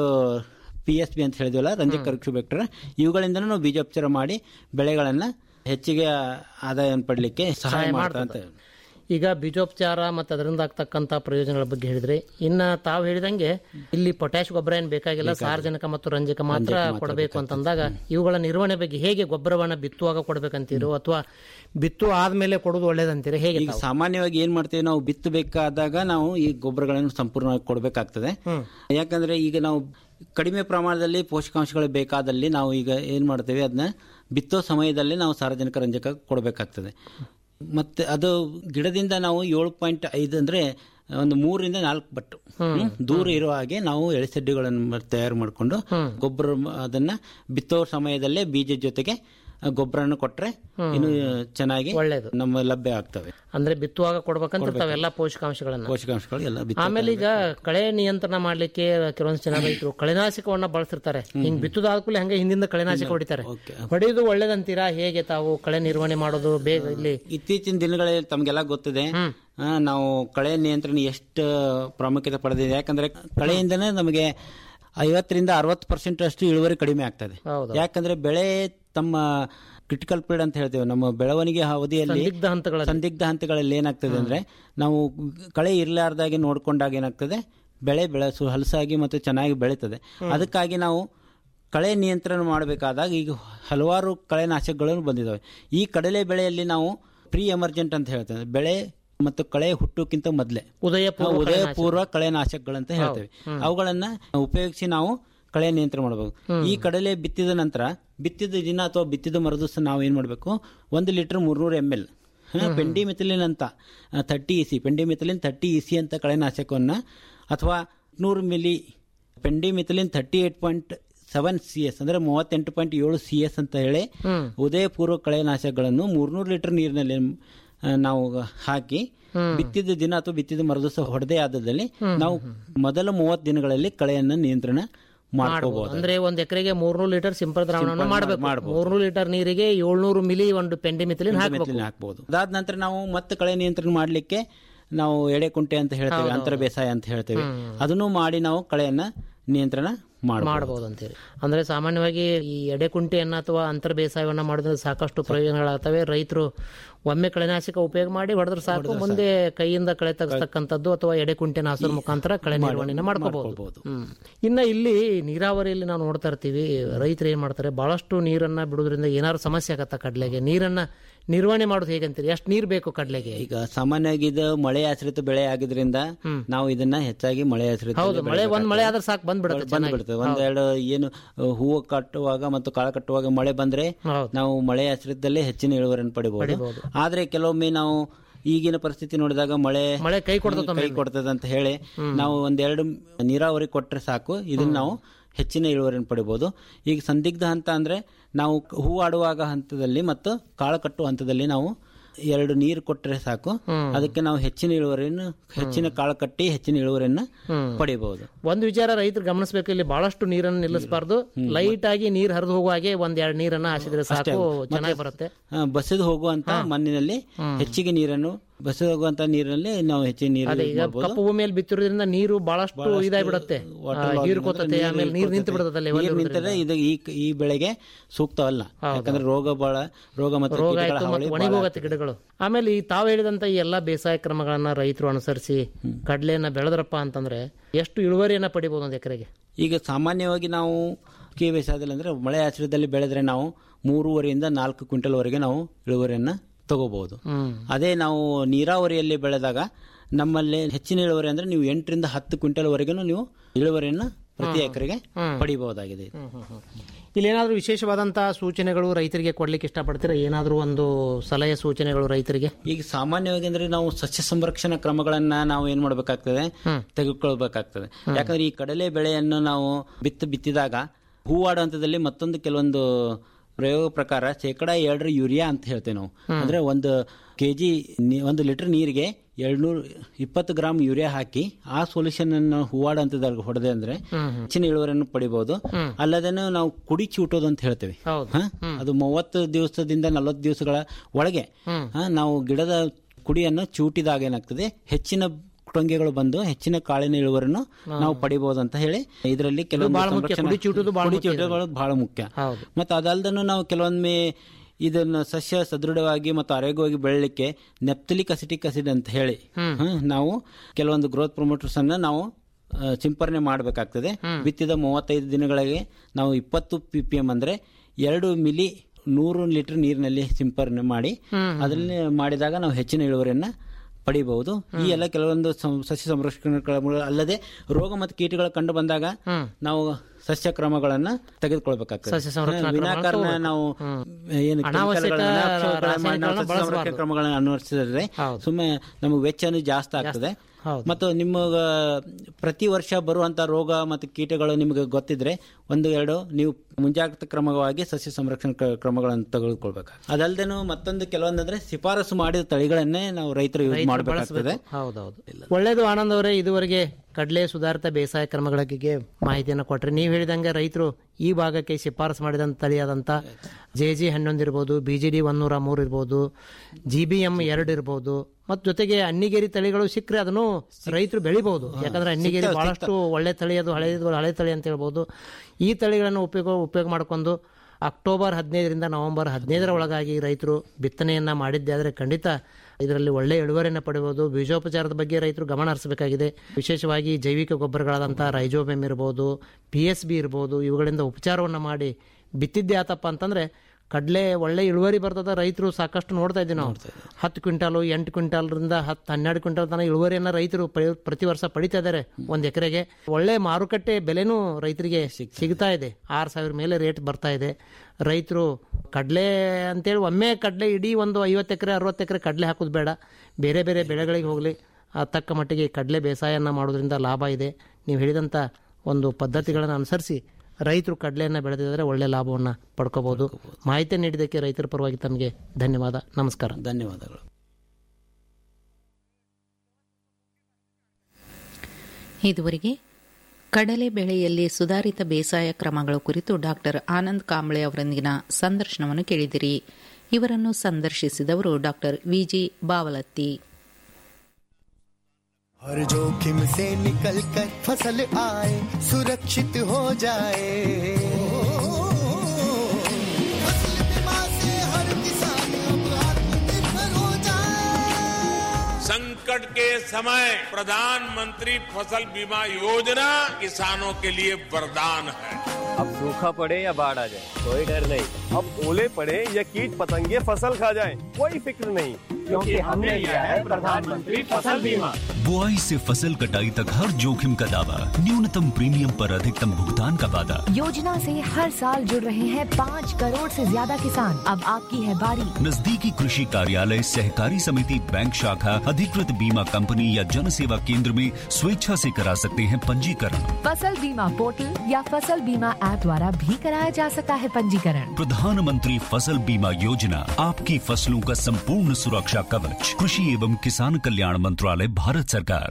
ಪಿ ಎಸ್ ಬಿ ಅಂತ ಹೇಳಿದ್ವಲ್ಲ ರಂಜಕ ಕರಕ್ಷು ಬ್ಯಾಕ್ಟೀರಿಯಾ ಇವುಗಳಿಂದ ನಾವು ಬೀಜೋಪಚಾರ ಮಾಡಿ ಬೆಳೆಗಳನ್ನ ಹೆಚ್ಚಿಗೆ ಆದಾಯವನ್ನು ಪಡಲಿಕ್ಕೆ ಸಹಾಯ ಮಾಡ್ತಾ ಅಂತ ಈಗ ಬೀಜೋಪಚಾರ ಮತ್ತು ಅದರಿಂದ ಆಗ್ತಕ್ಕಂಥ ಪ್ರಯೋಜನಗಳ ಬಗ್ಗೆ ಹೇಳಿದ್ರಿ ಇನ್ನ ತಾವು ಹೇಳಿದಂಗೆ ಇಲ್ಲಿ ಪೊಟ್ಯಾಶ್ ಗೊಬ್ಬರ ಏನು ಬೇಕಾಗಿಲ್ಲ ಸಾರ್ವಜನಿಕ ಮತ್ತು ರಂಜಕ ಮಾತ್ರ ಕೊಡಬೇಕು ಅಂತಂದಾಗ ಇವುಗಳ ನಿರ್ವಹಣೆ ಬಗ್ಗೆ ಹೇಗೆ ಗೊಬ್ಬರವನ್ನ ಬಿತ್ತುವಾಗ ಕೊಡ್ಬೇಕಂತೀರೋ ಅಥವಾ ಬಿತ್ತು ಆದ್ಮೇಲೆ ಕೊಡೋದು ಒಳ್ಳೇದಂತೀರಿ ಹೇಗೆ ಈಗ ಸಾಮಾನ್ಯವಾಗಿ ಏನ್ ಮಾಡ್ತೇವೆ ನಾವು ಬಿತ್ತಬೇಕಾದಾಗ ನಾವು ಈ ಗೊಬ್ಬರಗಳನ್ನು ಸಂಪೂರ್ಣವಾಗಿ ಕೊಡಬೇಕಾಗ್ತದೆ ಯಾಕಂದ್ರೆ ಈಗ ನಾವು ಕಡಿಮೆ ಪ್ರಮಾಣದಲ್ಲಿ ಪೋಷಕಾಂಶಗಳು ಬೇಕಾದಲ್ಲಿ ನಾವು ಈಗ ಏನ್ ಮಾಡ್ತೇವೆ ಅದನ್ನ ಬಿತ್ತೋ ಸಮಯದಲ್ಲಿ ನಾವು ಸಾರ್ವಜನಿಕ ರಂಜಕ ಕೊಡಬೇಕಾಗ್ತದೆ ಮತ್ತೆ ಅದು ಗಿಡದಿಂದ ನಾವು ಏಳು ಪಾಯಿಂಟ್ ಐದು ಅಂದ್ರೆ ಒಂದು ಮೂರರಿಂದ ನಾಲ್ಕು ಬಟ್ಟು ಹ್ಮ್, ದೂರ ಇರುವ ಹಾಗೆ ನಾವು ಎಳೆಸಡ್ಡಿಗಳನ್ನು ತಯಾರು ಮಾಡಿಕೊಂಡು ಗೊಬ್ಬರ ಮ- ಅದನ್ನ ಬಿತ್ತೋ ಸಮಯದಲ್ಲೇ ಬೀಜದ ಜೊತೆಗೆ ಆ ಗೊಬ್ಬರನ್ನು ಕೊಟ್ರೆ ಇನ್ನು ಚೆನ್ನಾಗಿ ಒಳ್ಳೇದು. ನಮ್ಮ ಲಭ್ಯ ಆಗ್ತವೆ ಅಂದ್ರೆ ಬಿತ್ತುವಾಗ ಕೊಡ್ಬೇಕಂತ ತಾವೆಲ್ಲ ಪೋಷಕಾಂಶಗಳನ್ನ ಪೋಷಕಾಂಶಗಳು ಎಲ್ಲ ಬಿತ್ತ ಆಮೇಲೆ ಈಗ ಕಳೆ ನಿಯಂತ್ರಣ ಮಾಡ್ಲಿಕ್ಕೆ ಕೆಲವೊಂದು ಜನ ರೈತರು ಕಳೆನಾಶಕವನ್ನ ಬಳಸಿರ್ತಾರೆ ಹಿಂಗ್ ಬಿತ್ತುದಾದ್ಕೂಲೆ ಹಂಗೆ ಹಿಂದಿಂದ ಕಳೆನಾಶಕ ಹೊಡಿತಾರೆ ಹೊಡೆಯೋದು ಒಳ್ಳೇದಂತೀರಾ ಹೇಗೆ ತಾವು ಕಳೆ ನಿರ್ವಹಣೆ ಮಾಡೋದು ಬೇಗ ಇಲ್ಲಿ ಇತ್ತೀಚಿನ ದಿನಗಳಲ್ಲಿ ತಮಗೆಲ್ಲ ಗೊತ್ತಿದೆ ಆ, ನಾವು ಕಳೆ ನಿಯಂತ್ರಣ ಎಷ್ಟು ಪ್ರಾಮುಖ್ಯತೆ ಪಡೆದಿದೆ ಯಾಕಂದ್ರೆ ಕಳೆಯಿಂದನೇ ನಮಗೆ ಐವತ್ತರಿಂದ ಅರವತ್ತು ಪರ್ಸೆಂಟ್ ಅಷ್ಟು ಇಳುವರಿ ಕಡಿಮೆ ಆಗ್ತದೆ ಯಾಕಂದ್ರೆ ಬೆಳೆ ತಮ್ಮ ಕ್ರಿಟಿಕಲ್ ಪೀರಿಯಡ್ ಅಂತ ಹೇಳ್ತೇವೆ ನಮ್ಮ ಬೆಳವಣಿಗೆ ಅವಧಿಯಲ್ಲಿ ಸಂದಿಗ್ಧ ಹಂತಗಳಲ್ಲಿ ಸಂದಿಗ್ಧ ಹಂತಗಳಲ್ಲಿ ಏನಾಗ್ತದೆ ಅಂದ್ರೆ ನಾವು ಕಳೆ ಇರ್ಲಾರ್ದಾಗೆ ನೋಡ್ಕೊಂಡಾಗ ಏನಾಗ್ತದೆ ಬೆಳೆ ಬೆಳೆಸು ಹಲಸಾಗಿ ಮತ್ತು ಚೆನ್ನಾಗಿ ಬೆಳೀತದೆ ಅದಕ್ಕಾಗಿ ನಾವು ಕಳೆ ನಿಯಂತ್ರಣ ಮಾಡಬೇಕಾದಾಗ ಈಗ ಹಲವಾರು ಕಳೆನಾಶಕಗಳು ಬಂದಿದ್ದಾವೆ ಈ ಕಡಲೆ ಬೆಳೆಯಲ್ಲಿ ನಾವು ಪ್ರೀ ಎಮರ್ಜೆಂಟ್ ಅಂತ ಹೇಳ್ತೇವೆ ಬೆಳೆ ಮತ್ತು ಕಳೆ ಹುಟ್ಟೋಕ್ಕಿಂತ ಮೊದಲೇ ಉದಯ ಪೂರ್ವ ಉದಯ ಕಳೆನಾಶಕ. ಪೂರ್ವ ಕಳೆನಾಶಕಗಳಂತ ಹೇಳ್ತೇವೆ ಅವುಗಳನ್ನ ಉಪಯೋಗಿಸಿ ನಾವು ಕಳೆ ನಿಯಂತ್ರಣ ಮಾಡಬೇಕು ಈ ಕಡಲೆ ಬಿತ್ತಿದ ನಂತರ ಬಿತ್ತಿದ ದಿನ ಅಥವಾ ಬಿತ್ತಿದ ಮರುದಿವಸ ನಾವು ಏನ್ ಮಾಡಬೇಕು ಒಂದು ಲೀಟರ್ ಮೂರ್ನೂರು ಎಮ್ ಎಲ್ ಪೆಂಡಿ ಮೆಥಿಲಿನ್ ಅಂತ thirty E C pendimethalin thirty E C ಅಂತ ಕಳೆನಾಶಕವನ್ನ ಅಥವಾ ನೂರು ಮಿಲಿ pendimethalin thirty eight point seven C S ಅಂದ್ರೆ ಮೂವತ್ತೆಂಟು ಪಾಯಿಂಟ್ ಏಳು ಸಿ ಎಸ್ ಅಂತ ಹೇಳಿ ಉದಯ ಪೂರ್ವ ಕಳೆನಾಶಕಗಳನ್ನು ಮೂರ್ನೂರು ಲೀಟರ್ ನೀರಿನಲ್ಲಿ ಆ, ನಾವು ಹಾಕಿ ಬಿತ್ತಿದ ದಿನ ಅಥವಾ ಬಿತ್ತಿದ ಮರುದಿವಸ ಹೊಡೆದೇ ಆದಲ್ಲಿ ನಾವು ಮೊದಲ ಮೂವತ್ತು ದಿನಗಳಲ್ಲಿ ಕಳೆಯನ್ನು ನಿಯಂತ್ರಣ ಮಾಡ್ಕೋಬಹುದು ಅಂದ್ರೆ ಒಂದ್ ಎಕರೆಗೆ ಮೂರ್ನೂರು ಲೀಟರ್ ಸಿಂಪಲ್ ದ್ರಾವಣವನ್ನು ಮಾಡಬೇಕು ಮಾಡ್ಬೋದು. ಮೂರ್ನೂರು ಲೀಟರ್ ನೀರಿಗೆ ಏಳ್ನೂರು ಮಿಲಿ ಒಂದು ಪೆಂಡಿಮಿಥಿಲಿನ್ ಹಾಕಬೇಕು ಹಾಕಬಹುದು ಅದಾದ ನಂತರ ನಾವು ಮತ್ತೆ ಕಳೆ ನಿಯಂತ್ರಣ ಮಾಡ್ಲಿಕ್ಕೆ ನಾವು ಎಡೆಕುಂಟೆ ಅಂತ ಹೇಳ್ತೇವೆ ಅಂತರ ಬೇಸಾಯ ಅಂತ ಹೇಳ್ತೇವೆ ಅದನ್ನು ಮಾಡಿ ನಾವು ಕಳೆಯನ್ನ ನಿಯಂತ್ರಣ ಮಾಡಬಹುದು ಮಾಡಬಹುದು ಅಂತೇಳಿ ಅಂದ್ರೆ ಸಾಮಾನ್ಯವಾಗಿ ಈ ಎಡೆಕುಂಟೆಯನ್ನ ಅಥವಾ ಅಂತರ ಬೇಸಾಯವನ್ನ ಮಾಡೋದ್ರಿಂದ ಸಾಕಷ್ಟು ಪ್ರಯೋಜನಗಳಾಗ್ತವೆ ರೈತರು ಒಮ್ಮೆ ಕಳೆನಾಶಕ ಉಪಯೋಗ ಮಾಡಿ ಹೊಡೆದ್ರೆ ಸಾಕು ಮುಂದೆ ಕೈಯಿಂದ ಕಳೆ ತೆಗೆಸ್ತಕ್ಕಂಥದ್ದು ಅಥವಾ ಎಡೆಕುಂಟೆ ನಾಸರ ಮುಖಾಂತರ ಕಳೆ ನಿರ್ವಹಣೆ ಮಾಡ್ಕೋಬಹುದು ಹ್ಮ್. ಇನ್ನ ಇಲ್ಲಿ ನೀರಾವರಿಯಲ್ಲಿ ನಾವು ನೋಡ್ತಾ ಇರ್ತೀವಿ ರೈತರು ಏನ್ ಮಾಡ್ತಾರೆ ಬಹಳಷ್ಟು ನೀರನ್ನ ಬಿಡೋದ್ರಿಂದ ಏನಾದ್ರು ಸಮಸ್ಯೆ ಆಗತ್ತ ಕಡ್ಲೆಗೆ ನೀರನ್ನ ನಿರ್ವಹಣೆ ಮಾಡೋದು ಹೇಗಂತೀರಿ ಎಷ್ಟು ನೀರ್ ಬೇಕು ಕಡ್ಲೆಗೆ ಈಗ ಸಾಮಾನ್ಯವಾಗಿ ಇದು ಮಳೆ ಆಶ್ರಿತ ಬೆಳೆ ಆಗಿದ್ರಿಂದ ನಾವು ಇದನ್ನ ಹೆಚ್ಚಾಗಿ ಮಳೆ ಆಶ್ರಿತ ಹೌದು ಮಳೆ ಒಂದ್ ಮಳೆ ಆದ್ರೆ ಸಾಕು ಬಂದ್ಬಿಡುತ್ತೆ ಚೆನ್ನಾಗಿ. ಬಂದ್ಬಿಡ್ತದೆ ಒಂದೆರಡು ಏನು ಅಹ್, ಹೂವು ಕಟ್ಟುವಾಗ ಮತ್ತು ಕಾಳು ಕಟ್ಟುವಾಗ ಮಳೆ ಬಂದ್ರೆ ಹೌದು. ನಾವು ಮಳೆ ಆಶ್ರಿತದಲ್ಲೇ ಹೆಚ್ಚಿನ ಇಳುವರಿಯನ್ನು ಪಡಿಬಹುದು ಪಡಿಬಹುದು. ಆದ್ರೆ ಕೆಲವೊಮ್ಮೆ ನಾವು ಈಗಿನ ಪರಿಸ್ಥಿತಿ ನೋಡಿದಾಗ ಮಳೆ ಮಳೆ ಕೈ ಕೊಡ್ತದೆ ಕೈ ಕೊಡ್ತದೆ ಅಂತ ಹೇಳಿ ನಾವು ಒಂದೆರಡು ನೀರಾವರಿ ಕೊಟ್ರೆ ಸಾಕು ಇದನ್ನ ನಾವು ಹೆಚ್ಚಿನ ಇಳುವರಿಯನ್ನು ಪಡಿಬಹುದು ಈಗ ಸಂದಿಗ್ಧ ಹಂತ ಅಂದ್ರೆ ನಾವು ಹೂ ಆಡುವಾಗ ಹಂತದಲ್ಲಿ ಮತ್ತು ಕಾಳು ಕಟ್ಟುವ ಹಂತದಲ್ಲಿ ನಾವು ಎರಡು ನೀರು ಕೊಟ್ಟರೆ ಸಾಕು ಅದಕ್ಕೆ ನಾವು ಹೆಚ್ಚಿನ ಇಳುವರಿಯನ್ನು ಹೆಚ್ಚಿನ ಕಾಳು ಕಟ್ಟಿ ಹೆಚ್ಚಿನ ಇಳುವರಿಯನ್ನು ಪಡಿಬಹುದು ಒಂದು ವಿಚಾರ ರೈತರು ಗಮನಿಸಬೇಕು ಇಲ್ಲಿ ಬಹಳಷ್ಟು ನೀರನ್ನು ನಿಲ್ಲಿಸಬಾರ್ದು ಲೈಟ್ ಆಗಿ ನೀರ್ ಹರಿದು ಹೋಗುವ ಹಾಗೆ ಒಂದ್ ಎರಡು ನೀರನ್ನ ಹಾಸಿದ್ರೆ ಸಾಕು ಚೆನ್ನಾಗಿ ಬರುತ್ತೆ ಆ, ಬಸಿದು ಹೋಗುವಂತ ಮಣ್ಣಿನಲ್ಲಿ ಹೆಚ್ಚಿಗೆ ನೀರನ್ನು ಬಸಿದು ಹೋಗುವಂತ ನೀರಿನಲ್ಲಿ ನಾವು ಹೆಚ್ಚಿನ ನೀರು ಅದೇ ಈಗ ಕಪ್ಪು ಭೂಮಿಯಲ್ಲಿ ಬಿತ್ತಿರೋದ್ರಿಂದ ನೀರು ಬಹಳಷ್ಟು ಇದಾಗ್ಬಿಡುತ್ತೆ ಹೀರ್ಕೋತತೆ ಆಮೇಲೆ ನೀರು ನಿಂತು ಬಿಡುತ್ತೆ ಲೆವೆಲ್ ನೀರು ನಿಂತರೆ ಇದು ಈ ಈ ಬೆಳೆಗೆ ಸೂಕ್ತವಲ್ಲ ಯಾಕಂದ್ರೆ ರೋಗ ಬಹಳ ರೋಗ ಮತ್ತು ರೋಗ ಕೀಟಗಳ ಆಯ್ತು ಹಾವಳಿ ಮತ್ತು ಬಹಳ ಒಣಗೋಗತ್ತೆ ಗಿಡಗಳು ಆಮೇಲೆ ಈ ತಾವು ಹೇಳಿದಂತ ಈ ಎಲ್ಲಾ ಬೇಸಾಯ ಕ್ರಮಗಳನ್ನ ರೈತರು ಅನುಸರಿಸಿ ಕಡ್ಲೆಯನ್ನ ಬೆಳೆದ್ರಪ್ಪ ಅಂತಂದ್ರೆ ಎಷ್ಟು ಇಳುವರಿಯನ್ನ ಪಡಿಬಹುದು ಒಂದು ಎಕರೆಗೆ ಈಗ ಸಾಮಾನ್ಯವಾಗಿ ನಾವು ಕಿ ಬೇಸಾಯದಲ್ಲಿ ಅಂದ್ರೆ ಮಳೆ ಆಶ್ರಯದಲ್ಲಿ ಬೆಳೆದ್ರೆ ನಾವು ಮೂರುವರೆಯಿಂದ ನಾಲ್ಕು ಕ್ವಿಂಟಲ್ ವರೆಗೆ ನಾವು ಇಳುವರಿಯನ್ನ ತಗೋಬಹುದು ಅದೇ ನಾವು ನೀರಾವರಿಯಲ್ಲಿ ಬೆಳೆದಾಗ ನಮ್ಮಲ್ಲಿ ಹೆಚ್ಚಿನ ಇಳುವರಿ ಅಂದ್ರೆ ನೀವು ಎಂಟರಿಂದ ಹತ್ತು ಕ್ವಿಂಟಲ್ ವರೆಗೂ ನೀವು ಇಳುವರಿಯನ್ನ ಪ್ರತಿ ಎಕರೆಗೆ ಪಡಿಬಹುದಾಗಿದೆ ಇಲ್ಲಿ ಏನಾದರೂ ವಿಶೇಷವಾದಂತಹ ಸೂಚನೆಗಳು ರೈತರಿಗೆ ಕೊಡ್ಲಿಕ್ಕೆ ಇಷ್ಟಪಡ್ತೀರಾ ಏನಾದರೂ ಒಂದು ಸಲಹೆ ಸೂಚನೆಗಳು ರೈತರಿಗೆ ಈಗ ಸಾಮಾನ್ಯವಾಗಿ ಅಂದ್ರೆ ನಾವು ಸಸ್ಯ ಸಂರಕ್ಷಣಾ ಕ್ರಮಗಳನ್ನ ನಾವು ಏನ್ ಮಾಡ್ಬೇಕಾಗ್ತದೆ ತೆಗೆದುಕೊಳ್ಬೇಕಾಗ್ತದೆ ಯಾಕಂದ್ರೆ ಈ ಕಡಲೆ ಬೆಳೆಯನ್ನು ನಾವು ಬಿತ್ತು ಬಿತ್ತಿದಾಗ ಹೂವಾಡ ಹಂತದಲ್ಲಿ ಮತ್ತೊಂದು ಕೆಲವೊಂದು ಪ್ರಯೋಗ ಪ್ರಕಾರ ಶೇಕಡ ಎರಡರ ಯೂರಿಯಾ ಅಂತ ಹೇಳ್ತೇವೆ ನಾವು ಅಂದ್ರೆ ಒಂದು ಕೆಜಿ ಒಂದು ಲೀಟರ್ ನೀರಿಗೆ ಎರಡ್ನೂರ ಇಪ್ಪತ್ತು ಗ್ರಾಮ್ ಯೂರಿಯಾ ಹಾಕಿ ಆ ಸೊಲ್ಯೂಷನ್ ಅನ್ನು ಹೂವಾಡ ಹಂತದಲ್ಲಿ ಹೊಡೆದೆ ಅಂದ್ರೆ ಹೆಚ್ಚಿನ ಇಳುವರಿಯನ್ನು ಪಡಿಬಹುದು ಅಲ್ಲದೇನು ನಾವು ಕುಡಿ ಚೂಟೋದು ಅಂತ ಹೇಳ್ತೇವೆ ಹೌದು. ಹ? ಅದು ಮೂವತ್ತು ದಿವಸದಿಂದ ನಲವತ್ತು ದಿವಸಗಳ ಒಳಗೆ ಹ, ನಾವು ಗಿಡದ ಕುಡಿಯನ್ನು ಚೂಟಿದಾಗ ಏನಾಗ್ತದೆ ಹೆಚ್ಚಿನ ಟೊಂಗೆಗಳು ಬಂದು ಹೆಚ್ಚಿನ ಕಾಳಿನ ಇಳುವರಿಯನ್ನು ನಾವು ಪಡಿಬಹುದು ಅಂತ ಹೇಳಿ ಇದರಲ್ಲಿ ಕೆಲವೊಂದು ಬಹಳ ಮುಖ್ಯ. ಸಂರಕ್ಷಣಾ- ಕುಡಿ ಚೂಟೋದು ಬಹಳ ಕುಡಿ ಮುಖ್ಯ ಚೂಟೋದು ಬಹಳ ಮುಖ್ಯ ಹೌದು. ಮತ್ತೆ ಅದಲ್ದನು ನಾವು ಕೆಲವೊಮ್ಮೆ ಇದನ್ನು ಸಸ್ಯ ಸದೃಢವಾಗಿ ಮತ್ತು ಆರೋಗ್ಯವಾಗಿ ಬೆಳಲಿಕ್ಕೆ ನೆಪ್ತಲಿಕ್ ಅಸಿಟಿಕ್ ಅಸಿಡ್ ಅಂತ ಹೇಳಿ ಹ್ಮ್, ನಾವು ಕೆಲವೊಂದು ಗ್ರೋತ್ ಪ್ರೊಮೋಟರ್ಸ್ ಅನ್ನ ನಾವು ಆ, ಸಿಂಪರಣೆ ಮಾಡಬೇಕಾಗ್ತದೆ ಬಿತ್ತಿದ ಮೂವತ್ತೈದು ದಿನಗಳಿಗೆ ನಾವು ಇಪ್ಪತ್ತು ಪಿ ಪಿ ಎಂ ಅಂದ್ರೆ ಎರಡು ಮಿಲಿ ನೂರು ಲೀಟರ್ ನೀರಿನಲ್ಲಿ ಸಿಂಪರಣೆ ಮಾಡಿ ಅದರಲ್ಲಿ ಮಾಡಿದಾಗ ನಾವು ಹೆಚ್ಚಿನ ಇಳುವರಿಯನ್ನ ಪಡಿಬಹುದು ಈ ಎಲ್ಲ ಕೆಲವೊಂದು ಸಂ- ಸಸ್ಯ ಸಂರಕ್ಷಣಾ ಕ್ರಮಗಳು ಅಲ್ಲದೆ ರೋಗ ಮತ್ತು ಕೀಟಗಳು ಕಂಡು ಬಂದಾಗ ನಾವು ಸಸ್ಯ ಕ್ರಮಗಳನ್ನ ತೆಗೆದುಕೊಳ್ಬೇಕಾಗ್ತದೆ ಸಸ್ಯ ಸಂರಕ್ಷಣಾ ಹಾ, ವಿನಾಕಾರಣ ಕ್ರಮಗಳನ್ನ ನಾವು ಏನು ಅನಾವಶ್ಯಕ chemicalಗಳನ್ನ, ಅನಾವಶ್ಯಕಗಳನ್ನ ಮಾಡಿ ನಾವು ರಾಸಾಯನಿಕಗಳನ್ನ ಸಸ್ಯ ಸಂರಕ್ಷಣಾ ಬಳಸಬಾರ್ದು. ಕ್ರಮಗಳನ್ನ ಅನುವರ್ತಿಸಿದ್ರೆ ಸುಮ್ಮನೆ ನಮಗೆ ವೆಚ್ಚನೂ ಜಾಸ್ತಿ ಆಗ್ತದೆ ಹೌದು. ಮತ್ತು ನಿಮಗ ಪ್ರತಿ ವರ್ಷ ಬರುವಂತ ರೋಗ ಮತ್ತು ಕೀಟಗಳು ನಿಮಗೆ ಗೊತ್ತಿದ್ರೆ ಒಂದು ಎರಡು ನೀವು ಮುಂಜಾಗ್ರತಾ ಕ್ರಮವಾಗಿ ಸಸ್ಯ ಸಂರಕ್ಷಣಾ ಕ್ರ- ಕ್ರಮಗಳನ್ನು ತೆಗೆದುಕೊಳ್ಬೇಕು ಅದಲ್ದೇನು ಮತ್ತೊಂದು ಕೆಲವೊಂದಂದ್ರೆ ಶಿಫಾರಸು ಮಾಡಿದ ತಳಿಗಳನ್ನೇ ನಾವು ರೈತರು ಯೂಸ್ ಮಾಡಬೇಕಾಗ್ತದೆ ಹೌದೌದು ಒಳ್ಳೇದು ಆನಂದ್ ಅವರೇ ಇದುವರೆಗೆ ಕಡಲೆ ಸುಧಾರಿತ ಬೇಸಾಯ ಕ್ರಮಗಳ ಬಗ್ಗೆ ಮಾಹಿತಿಯನ್ನು ಕೊಟ್ರಿ ನೀವು ಹೇಳಿದಂಗೆ ರೈತರು ಈ ಭಾಗಕ್ಕೆ ಶಿಫಾರಸು ಮಾಡಿದಂತ ತಳಿಯಾದಂತ ಜೆ ಜಿ ಹನ್ನೊಂದು ಇರ್ಬೋದು ಬಿ ಜಿ ಡಿ ಒನ್ನೂರ ಮೂರು ಇರ್ಬೋದು ಜಿ ಬಿ ಎಂ ಎರಡು ಇರ್ಬೋದು ಮತ್ತು ಜೊತೆಗೆ ಅನ್ನಿಗೇರಿ ತಳಿಗಳು ಸಿಕ್ಕರೆ ಅದನ್ನು ರೈತರು ಬೆಳಿಬಹುದು ಯಾಕಂದ್ರೆ ಅನ್ನಿಗೇರಿ ಬಹಳಷ್ಟು ಒಳ್ಳೆ ತಳಿ ಅದು ಹಳೆ ಹಳೆ ತಳಿ ಅಂತ ಹೇಳ್ಬೋದು ಈ ತಳಿಗಳನ್ನು ಉಪಯೋಗ ಉಪಯೋಗ ಮಾಡಿಕೊಂಡು ಅಕ್ಟೋಬರ್ ಹದಿನೈದರಿಂದ ನವೆಂಬರ್ ಹದಿನೈದರ ಒಳಗಾಗಿ ರೈತರು ಬಿತ್ತನೆಯನ್ನ ಮಾಡಿದ್ದೆ ಆದರೆ ಖಂಡಿತ ಇದರಲ್ಲಿ ಒಳ್ಳೆ ಇಳುವರಿಯನ್ನು ಪಡೆಯಬಹುದು ಬೀಜೋಪಚಾರದ ಬಗ್ಗೆ ರೈತರು ಗಮನ ಹರಿಸಬೇಕಾಗಿದೆ ವಿಶೇಷವಾಗಿ ಜೈವಿಕ ಗೊಬ್ಬರಗಳಾದಂಥ ರೈಜೋಬೆಮ್ ಇರ್ಬೋದು ಪಿ ಎಸ್ ಬಿ ಇರ್ಬೋದು ಇವುಗಳಿಂದ ಉಪಚಾರವನ್ನು ಮಾಡಿ ಬಿತ್ತಿದ್ದೆ ಆತಪ್ಪ ಅಂತಂದ್ರೆ ಕಡಲೆ ಒಳ್ಳೆ ಇಳುವರಿ ಬರ್ತದ ರೈತರು ಸಾಕಷ್ಟು ನೋಡ್ತಾ ಇದ್ದೀವಿ ನಾವು ಹತ್ತು ಕ್ವಿಂಟಾಲು ಎಂಟು ಕ್ವಿಂಟಾಲ್ರಿಂದ ಹತ್ತು ಹನ್ನೆರಡು ಕ್ವಿಂಟಾಲ್ ತನಕ ಇಳುವರಿಯನ್ನ ರೈತರು ಪ- ಪ್ರತಿ ವರ್ಷ ಪಡಿತಾ ಇದ್ದಾರೆ ಒಂದು ಎಕರೆಗೆ ಒಳ್ಳೆ ಮಾರುಕಟ್ಟೆ ಬೆಲೆನೂ ರೈತರಿಗೆ ಸಿಗ್ತಾ ಇದೆ ಆರು ಸಾವಿರ ಮೇಲೆ ರೇಟ್ ಬರ್ತಾ ಇದೆ ರೈತರು ಕಡಲೆ ಅಂತೇಳಿ ಒಮ್ಮೆ ಕಡಲೆ ಇಡೀ ಒಂದು ಐವತ್ತು ಎಕರೆ ಅರವತ್ತು ಎಕರೆ ಕಡಲೆ ಹಾಕೋದು ಬೇಡ ಬೇರೆ ಬೇರೆ ಬೆಳೆಗಳಿಗೆ ಹೋಗಲಿ ತಕ್ಕ ಮಟ್ಟಿಗೆ ಕಡಲೆ ಬೇಸಾಯನ ಮಾಡೋದ್ರಿಂದ ಲಾಭ ಇದೆ ನೀವು ಹೇಳಿದಂಥ ಒಂದು ಪದ್ಧತಿಗಳನ್ನು ಅನುಸರಿಸಿ ರೈತರು ಕಡಲೆಯನ್ನು ಬೆಳೆದಿದ್ರೆ ಒಳ್ಳೆ ಲಾಭವನ್ನು ಪಡ್ಕೋಬಹುದು ಮಾಹಿತಿ ನೀಡಿದ್ದಕ್ಕೆ ರೈತರ ಪರವಾಗಿ ತಮಗೆ ಧನ್ಯವಾದ ನಮಸ್ಕಾರ ಧನ್ಯವಾದಗಳು ಇದುವರೆಗೆ ಕಡಲೆ ಬೆಳೆಯಲ್ಲಿ ಸುಧಾರಿತ ಬೇಸಾಯ ಕ್ರಮಗಳ ಕುರಿತು ಡಾಕ್ಟರ್ ಆನಂದ್ ಕಾಂಬ್ಳೆ ಅವರೊಂದಿಗಿನ ಸಂದರ್ಶನವನ್ನು ಕೇಳಿದಿರಿ ಇವರನ್ನು ಸಂದರ್ಶಿಸಿದವರು ಡಾಕ್ಟರ್ ವಿಜಿ ಬಾವಲತ್ತಿ हर जोखिम से निकल कर फसल आए सुरक्षित हो जाए फसल बीमा से हर किसान अब आत्मनिर्भर हो जाए संकट के समय प्रधानमंत्री फसल बीमा योजना किसानों के लिए वरदान है अब सूखा पड़े या बाढ़ आ जाए कोई डर नहीं अब ओले पड़े या कीट पतंगे फसल खा जाए कोई फिक्र नहीं क्योंकि हमने लिया है प्रधानमंत्री फसल बीमा बुआई से फसल कटाई तक हर जोखिम का दावा न्यूनतम प्रीमियम पर अधिकतम भुगतान का वादा योजना से हर साल जुड़ रहे हैं पाँच करोड़ से ज्यादा किसान अब आपकी है बारी नजदीकी कृषि कार्यालय सहकारी समिति बैंक शाखा अधिकृत बीमा कंपनी या जन सेवा केंद्र में स्वेच्छा से करा सकते हैं पंजीकरण फसल बीमा पोर्टल या फसल बीमा ऐप द्वारा भी कराया जा सकता है पंजीकरण प्रधानमंत्री फसल बीमा योजना आपकी फसलों का संपूर्ण सुरक्षा कवच कृषि एवं किसान कल्याण मंत्रालय भारत सरकार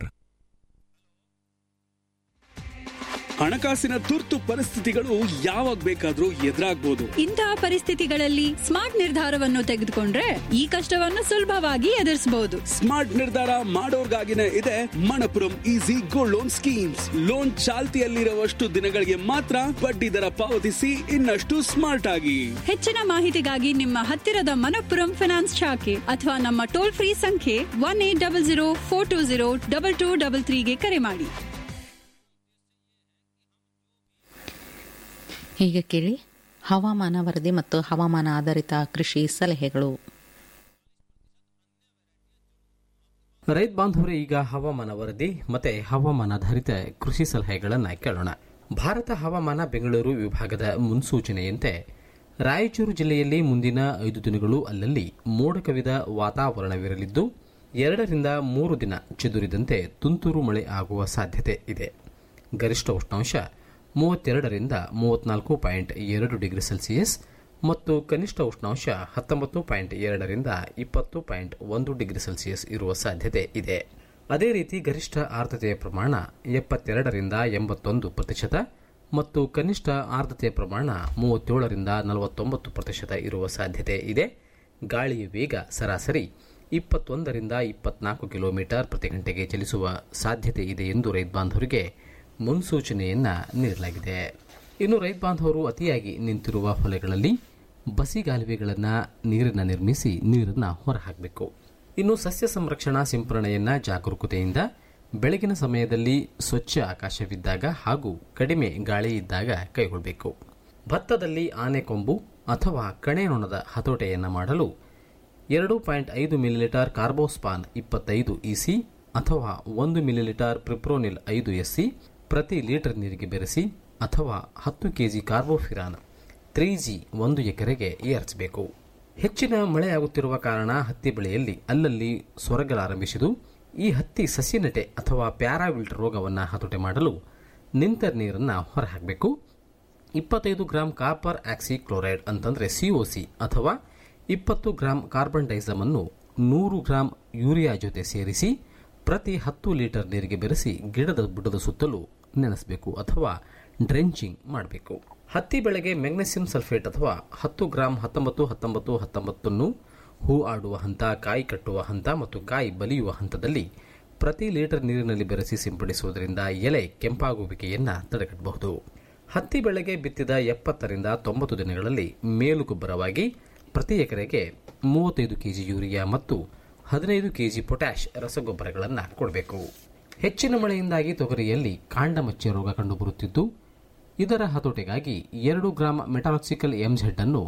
ಹಣಕಾಸಿನ ತುರ್ತು ಪರಿಸ್ಥಿತಿಗಳು ಯಾವಾಗ ಬೇಕಾದ್ರೂ ಎದುರಾಗ್ಬೋದು ಇಂತಹ ಪರಿಸ್ಥಿತಿಗಳಲ್ಲಿ ಸ್ಮಾರ್ಟ್ ನಿರ್ಧಾರವನ್ನು ತೆಗೆದುಕೊಂಡ್ರೆ ಈ ಕಷ್ಟವನ್ನು ಸುಲಭವಾಗಿ ಎದುರಿಸಬಹುದು ಸ್ಮಾರ್ಟ್ ನಿರ್ಧಾರ ಮಾಡೋರ್ಗಾಗಿನೇ ಇದೆ Manappuram easy gold loan schemes loan ಚಾಲ್ತಿಯಲ್ಲಿರುವಷ್ಟು ದಿನಗಳಿಗೆ ಮಾತ್ರ ಬಡ್ಡಿ ದರ ಪಾವತಿಸಿ ಇನ್ನಷ್ಟು ಸ್ಮಾರ್ಟ್ ಆಗಿ ಹೆಚ್ಚಿನ ಮಾಹಿತಿಗಾಗಿ ನಿಮ್ಮ ಹತ್ತಿರದ ಮನಪ್ಪುರಂ ಫಿನಾನ್ಸ್ ಶಾಖೆ ಅಥವಾ ನಮ್ಮ ಟೋಲ್ ಫ್ರೀ ಸಂಖ್ಯೆ one eight double zero four two zero double two double ತ್ರೀಗೆ ಕರೆ ಮಾಡಿ ಈಗ ಕೇಳಿ ಹವಾಮಾನ ವರದಿ ಮತ್ತು ಹವಾಮಾನ ಆಧಾರಿತ ಕೃಷಿ ಸಲಹೆಗಳು ರೈತ ಬಾಂಧವರೇ ಈಗ ಹವಾಮಾನ ವರದಿ ಮತ್ತೆ ಹವಾಮಾನಾಧಾರಿತ ಕೃಷಿ ಸಲಹೆಗಳನ್ನು ಕೇಳೋಣ ಭಾರತ ಹವಾಮಾನ ಬೆಂಗಳೂರು ವಿಭಾಗದ ಮುನ್ಸೂಚನೆಯಂತೆ ರಾಯಚೂರು ಜಿಲ್ಲೆಯಲ್ಲಿ ಮುಂದಿನ ಐದು ದಿನಗಳು ಅಲ್ಲಲ್ಲಿ ಮೋಡ ಕವಿದ ವಾತಾವರಣವಿರಲಿದ್ದು ಎರಡರಿಂದ ಮೂರು ದಿನ ಚದುರಿದಂತೆ ತುಂತುರು ಮಳೆ ಆಗುವ ಸಾಧ್ಯತೆ ಇದೆ ಗರಿಷ್ಠ ಉಷ್ಣಾಂಶ ಮೂವತ್ತೆರಡರಿಂದ ಮೂವತ್ನಾಲ್ಕು ಪಾಯಿಂಟ್ ಎರಡು ಡಿಗ್ರಿ ಸೆಲ್ಸಿಯಸ್ ಮತ್ತು ಕನಿಷ್ಠ ಉಷ್ಣಾಂಶ ಹತ್ತೊಂಬತ್ತು ಪಾಯಿಂಟ್ ಎರಡರಿಂದ ಇಪ್ಪತ್ತು ಪಾಯಿಂಟ್ ಒಂದು ಡಿಗ್ರಿ ಸೆಲ್ಸಿಯಸ್ ಇರುವ ಸಾಧ್ಯತೆ ಇದೆ ಅದೇ ರೀತಿ ಗರಿಷ್ಠ ಆರ್ದ್ರತೆಯ ಪ್ರಮಾಣ ಎಪ್ಪತ್ತೆರಡರಿಂದ ಎಂಬತ್ತೊಂದು ಪ್ರತಿಶತ ಮತ್ತು ಕನಿಷ್ಠ ಆರ್ದ್ರತೆಯ ಪ್ರಮಾಣ ಮೂವತ್ತೇಳರಿಂದ ನಲವತ್ತೊಂಬತ್ತು ಪ್ರತಿಶತ ಇರುವ ಸಾಧ್ಯತೆ ಇದೆ ಗಾಳಿಯ ವೇಗ ಸರಾಸರಿ ಇಪ್ಪತ್ತೊಂದರಿಂದ ಇಪ್ಪತ್ನಾಲ್ಕು ಕಿಲೋಮೀಟರ್ ಪ್ರತಿ ಗಂಟೆಗೆ ಚಲಿಸುವ ಸಾಧ್ಯತೆ ಇದೆ ಎಂದು ರೈತ ಬಾಂಧವರಿಗೆ ಮುನ್ಸೂಚನೆಯನ್ನ ನೀಡಲಾಗಿದೆ ಇನ್ನು ರೈತ ಬಾಂಧವರು ಅತಿಯಾಗಿ ನಿಂತಿರುವ ಹೊಲೆಗಳಲ್ಲಿ ಬಸಿಗಾಲುವೆಗಳನ್ನು ನೀರನ್ನು ನಿರ್ಮಿಸಿ ನೀರನ್ನು ಹೊರಹಾಕಬೇಕು ಇನ್ನು ಸಸ್ಯ ಸಂರಕ್ಷಣಾ ಸಿಂಪರಣೆಯನ್ನ ಜಾಗರೂಕತೆಯಿಂದ ಬೆಳಗಿನ ಸಮಯದಲ್ಲಿ ಸ್ವಚ್ಛ ಆಕಾಶವಿದ್ದಾಗ ಹಾಗೂ ಕಡಿಮೆ ಗಾಳಿ ಇದ್ದಾಗ ಕೈಗೊಳ್ಳಬೇಕು ಭತ್ತದಲ್ಲಿ ಆನೆಕೊಂಬು ಅಥವಾ ಕಣೆನೊಣದ ಹತೋಟೆಯನ್ನು ಮಾಡಲು ಎರಡು ಪಾಯಿಂಟ್ ಐದು ಮಿಲಿಲೀಟರ್ ಕಾರ್ಬೋಸ್ಪಾನ್ ಇಪ್ಪತ್ತೈದು ಇಸಿ ಅಥವಾ ಒಂದು ಮಿಲಿಲೀಟರ್ ಪ್ರಿಪ್ರೋನಿಲ್ ಐದು ಎಸ್ಸಿ ಪ್ರತಿ ಲೀಟರ್ ನೀರಿಗೆ ಬೆರೆಸಿ ಅಥವಾ ಹತ್ತು ಕೆಜಿ ಕಾರ್ಬೋಫಿರಾನ್ ತ್ರೀ ಜಿ ಒಂದು ಎಕರೆಗೆ ಏರ್ಚಬೇಕು ಹೆಚ್ಚಿನ ಮಳೆಯಾಗುತ್ತಿರುವ ಕಾರಣ ಹತ್ತಿ ಬೆಳೆಯಲ್ಲಿ ಅಲ್ಲಲ್ಲಿ ಸೊರಗಲಾರಂಭಿಸಿದು ಈ ಹತ್ತಿ ಸಸಿನಟೆ ಅಥವಾ ಪ್ಯಾರಾವಿಲ್ಟ್ ರೋಗವನ್ನು ಹತೋಟಿ ಮಾಡಲು ನಿಂತ ನೀರನ್ನು ಹೊರಹಾಕಬೇಕು ಇಪ್ಪತ್ತೈದು ಗ್ರಾಂ ಕಾಪರ್ ಆಕ್ಸಿ ಕ್ಲೋರೈಡ್ ಅಂತಂದ್ರೆ ಸಿಒಸಿ ಅಥವಾ ಇಪ್ಪತ್ತು ಗ್ರಾಂ ಕಾರ್ಬನ್ ಡೈಸಮ್ ಅನ್ನು ನೂರು ಗ್ರಾಂ ಯೂರಿಯಾ ಜೊತೆ ಸೇರಿಸಿ ಪ್ರತಿ ಹತ್ತು ಲೀಟರ್ ನೀರಿಗೆ ಬೆರೆಸಿ ಗಿಡದ ಬುಡದ ಸುತ್ತಲೂ ನೆನೆಸಬೇಕು ಅಥವಾ ಡ್ರೆಂಚಿಂಗ್ ಮಾಡಬೇಕು ಹತ್ತಿ ಬೆಳೆಗೆ ಮೆಗ್ನೆಸಿಯಂ ಸಲ್ಫೇಟ್ ಅಥವಾ ಹತ್ತು ಗ್ರಾಂ ಹತ್ತೊಂಬತ್ತು ಹತ್ತೊಂಬತ್ತು ಹತ್ತೊಂಬತ್ತನ್ನು ಹೂ ಆಡುವ ಹಂತ ಕಾಯಿ ಕಟ್ಟುವ ಹಂತ ಮತ್ತು ಕಾಯಿ ಬಲಿಯುವ ಹಂತದಲ್ಲಿ ಪ್ರತಿ ಲೀಟರ್ ನೀರಿನಲ್ಲಿ ಬೆರೆಸಿ ಸಿಂಪಡಿಸುವುದರಿಂದ ಎಲೆ ಕೆಂಪಾಗುವಿಕೆಯನ್ನು ತಡೆಗಟ್ಟಬಹುದು ಹತ್ತಿ ಬೆಳೆಗೆ ಬಿತ್ತಿದ ಎಪ್ಪತ್ತರಿಂದ ತೊಂಬತ್ತು ದಿನಗಳಲ್ಲಿ ಮೇಲು ಗೊಬ್ಬರವಾಗಿ ಪ್ರತಿ ಎಕರೆಗೆ ಮೂವತ್ತೈದು ಕೆಜಿ ಯೂರಿಯಾ ಮತ್ತು ಹದಿನೈದು ಕೆಜಿ ಪೊಟ್ಯಾಷ್ ರಸಗೊಬ್ಬರಗಳನ್ನು ಕೊಡಬೇಕು ಹೆಚ್ಚಿನ ಮಳೆಯಿಂದಾಗಿ ತೊಗರಿಯಲ್ಲಿ ಕಾಂಡ ಮಚ್ಚೆ ರೋಗ ಕಂಡುಬರುತ್ತಿದ್ದು ಇದರ ಹತೋಟಿಗಾಗಿ ಎರಡು ಗ್ರಾಂ ಮೆಟಾಲಾಕ್ಸಿಕಲ್ ಎಂಝೆಡ್ ಅನ್ನು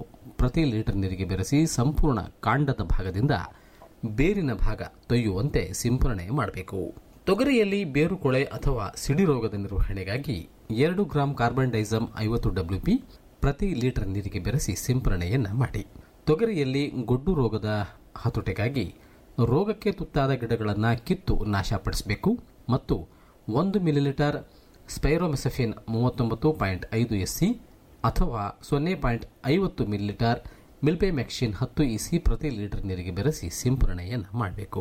ಪ್ರತಿ ಲೀಟರ್ ನೀರಿಗೆ ಬೆರೆಸಿ ಸಂಪೂರ್ಣ ಕಾಂಡದ ಭಾಗದಿಂದ ಬೇರಿನ ಭಾಗ ತೊಯ್ಯುವಂತೆ ಸಿಂಪರಣೆ ಮಾಡಬೇಕು ತೊಗರಿಯಲ್ಲಿ ಬೇರುಕೊಳೆ ಅಥವಾ ಸಿಡಿ ರೋಗದ ನಿರ್ವಹಣೆಗಾಗಿ ಎರಡು ಗ್ರಾಂ ಕಾರ್ಬನ್ ಡೈಸಮ್ ಐವತ್ತು ಡಬ್ಲ್ಯೂಪಿ ಪ್ರತಿ ಲೀಟರ್ ನೀರಿಗೆ ಬೆರೆಸಿ ಸಿಂಪರಣೆಯನ್ನ ಮಾಡಿ ತೊಗರಿಯಲ್ಲಿ ಗೊಡ್ಡು ರೋಗದ ಹತೋಟಿಗಾಗಿ ರೋಗಕ್ಕೆ ತುತ್ತಾದ ಗಿಡಗಳನ್ನು ಕಿತ್ತು ನಾಶಪಡಿಸಬೇಕು ಮತ್ತು ಒಂದು ಮಿಲಿಲೀಟರ್ ಸ್ಪೈರೋಮೆಸಫಿನ್ ಮೂವತ್ತೊಂಬತ್ತು ಪಾಯಿಂಟ್ ಐದು ಎಸ್ಸಿ ಅಥವಾ ಸೊನ್ನೆ ಪಾಯಿಂಟ್ ಐವತ್ತು ಮಿಲಿಲೀಟರ್ ಮಿಲ್ಪೆಮ್ಯಾಕ್ಸಿನ್ ಹತ್ತು ಇಸಿ ಪ್ರತಿ ಲೀಟರ್ ನೀರಿಗೆ ಬೆರೆಸಿ ಸಿಂಪರಣೆಯನ್ನು ಮಾಡಬೇಕು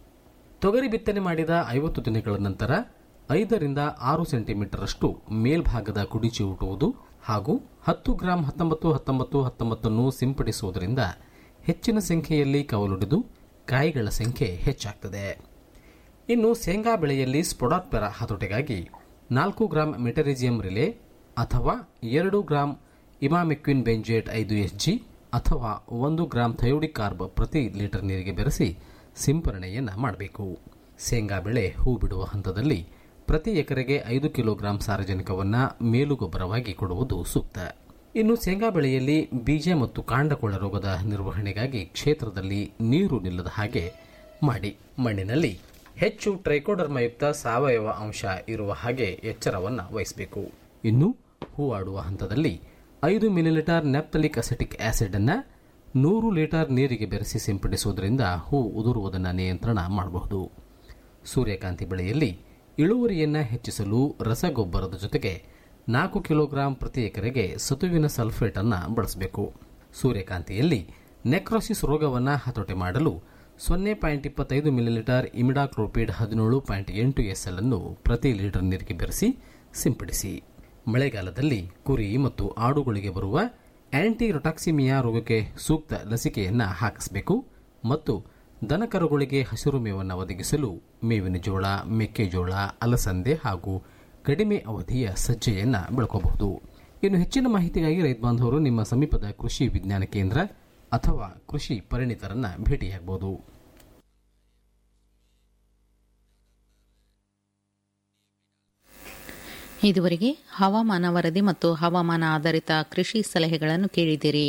ತೊಗರಿ ಬಿತ್ತನೆ ಮಾಡಿದ ಐವತ್ತು ದಿನಗಳ ನಂತರ ಐದರಿಂದ ಆರು ಸೆಂಟಿಮೀಟರ್ ಅಷ್ಟು ಮೇಲ್ಭಾಗದ ಕುಡಿಚಿ ಊಟುವುದು ಹಾಗೂ ಹತ್ತು ಗ್ರಾಂ ಹತ್ತೊಂಬತ್ತು ಹತ್ತೊಂಬತ್ತು ಹತ್ತೊಂಬತ್ತನ್ನು ಸಿಂಪಡಿಸುವುದರಿಂದ ಹೆಚ್ಚಿನ ಸಂಖ್ಯೆಯಲ್ಲಿ ಕವಲೊಡೆದು ಕಾಯಿಗಳ ಸಂಖ್ಯೆ ಹೆಚ್ಚಾಗ್ತದೆ ಇನ್ನು ಶೇಂಗಾ ಬೆಳೆಯಲ್ಲಿ ಸ್ಪೊಡಾತ್ಪೆರ ಹತೋಟಿಗಾಗಿ ನಾಲ್ಕು ಗ್ರಾಂ ಮೆಟರಿಜಿಯಂ ರಿಲೆ ಅಥವಾ ಎರಡು ಗ್ರಾಂ ಇಮಾಮೆಕ್ವಿನ್ ಬೆಂಜೇಟ್ ಐದು ಎಸ್ಜಿ ಅಥವಾ ಒಂದು ಗ್ರಾಂ ಥಯೋಡಿಕ್ ಕಾರ್ಬ್ ಪ್ರತಿ ಲೀಟರ್ ನೀರಿಗೆ ಬೆರೆಸಿ ಸಿಂಪರಣೆಯನ್ನು ಮಾಡಬೇಕು ಶೇಂಗಾ ಬೆಳೆ ಹೂ ಬಿಡುವ ಹಂತದಲ್ಲಿ ಪ್ರತಿ ಎಕರೆಗೆ ಐದು ಕಿಲೋಗ್ರಾಂ ಸಾರಜನಕವನ್ನು ಮೇಲುಗೊಬ್ಬರವಾಗಿ ಕೊಡುವುದು ಸೂಕ್ತ ಇನ್ನು ಶೇಂಗಾ ಬೆಳೆಯಲ್ಲಿ ಬೀಜ ಮತ್ತು ಕಾಂಡಕೊಳ ರೋಗದ ನಿರ್ವಹಣೆಗಾಗಿ ಕ್ಷೇತ್ರದಲ್ಲಿ ನೀರು ನಿಲ್ಲದ ಹಾಗೆ ಮಾಡಿ ಮಣ್ಣಿನಲ್ಲಿ ಹೆಚ್ಚು ಟ್ರೈಕೋಡರ್ಮಯುಕ್ತ ಸಾವಯವ ಅಂಶ ಇರುವ ಹಾಗೆ ಎಚ್ಚರವನ್ನು ವಹಿಸಬೇಕು ಇನ್ನು ಹೂವಾಡುವ ಹಂತದಲ್ಲಿ ಐದು ಮಿಲಿಲೀಟರ್ ನೆಪ್ತಲಿಕ್ ಅಸೆಟಿಕ್ ಆಸಿಡ್ ಅನ್ನ ನೂರು ಲೀಟರ್ ನೀರಿಗೆ ಬೆರೆಸಿ ಸಿಂಪಡಿಸುವುದರಿಂದ ಹೂ ಉದುರುವುದನ್ನು ನಿಯಂತ್ರಣ ಮಾಡಬಹುದು ಸೂರ್ಯಕಾಂತಿ ಬೆಳೆಯಲ್ಲಿ ಇಳುವರಿಯನ್ನು ಹೆಚ್ಚಿಸಲು ರಸಗೊಬ್ಬರದ ಜೊತೆಗೆ ನಾಲ್ಕು ಕಿಲೋಗ್ರಾಂ ಪ್ರತಿ ಎಕರೆಗೆ ಸತುವಿನ ಸಲ್ಫೇಟ್ ಅನ್ನು ಬಳಸಬೇಕು ಸೂರ್ಯಕಾಂತಿಯಲ್ಲಿ ನೆಕ್ರೋಸಿಸ್ ರೋಗವನ್ನು ಹತೋಟಿ ಮಾಡಲು ಸೊನ್ನೆ ಪಾಯಿಂಟ್ ಇಪ್ಪತ್ತೈದು ಮಿಲಿಲೀಟರ್ ಇಮಿಡಾಕ್ಲೋಪಿಡ್ ಹದಿನೇಳು ಪಾಯಿಂಟ್ ಎಂಟು ಎಸ್ಎಲ್ ಅನ್ನು ಪ್ರತಿ ಲೀಟರ್ ನೀರಿಗೆ ಬೆರೆಸಿ ಸಿಂಪಡಿಸಿ ಮಳೆಗಾಲದಲ್ಲಿ ಕುರಿ ಮತ್ತು ಆಡುಗಳಿಗೆ ಬರುವ ಆಂಟಿ ರೊಟಾಕ್ಸಿಮಿಯಾ ರೋಗಕ್ಕೆ ಸೂಕ್ತ ಲಸಿಕೆಯನ್ನು ಹಾಕಿಸಬೇಕು ಮತ್ತು ದನಕರುಗಳಿಗೆ ಹಸಿರು ಮೇವನ್ನು ಒದಗಿಸಲು ಮೇವಿನ ಜೋಳ ಮೆಕ್ಕೆಜೋಳ ಅಲಸಂದೆ ಹಾಗೂ ಕಡಿಮೆ ಅವಧಿಯ ಸಜ್ಜೆಯನ್ನು ಬೆಳ್ಕೋಬಹುದು ಇನ್ನು ಹೆಚ್ಚಿನ ಮಾಹಿತಿಗಾಗಿ ರೈತ ಬಾಂಧವರು ನಿಮ್ಮ ಸಮೀಪದ ಕೃಷಿ ವಿಜ್ಞಾನ ಕೇಂದ್ರ ಅಥವಾ ಕೃಷಿ ಪರಿಣಿತರನ್ನ ಭೇಟಿಯಾಗಬಹುದು ಇದುವರೆಗೆ ಹವಾಮಾನ ವರದಿ ಮತ್ತು ಹವಾಮಾನ ಆಧಾರಿತ ಕೃಷಿ ಸಲಹೆಗಳನ್ನು ಕೇಳಿದಿರಿ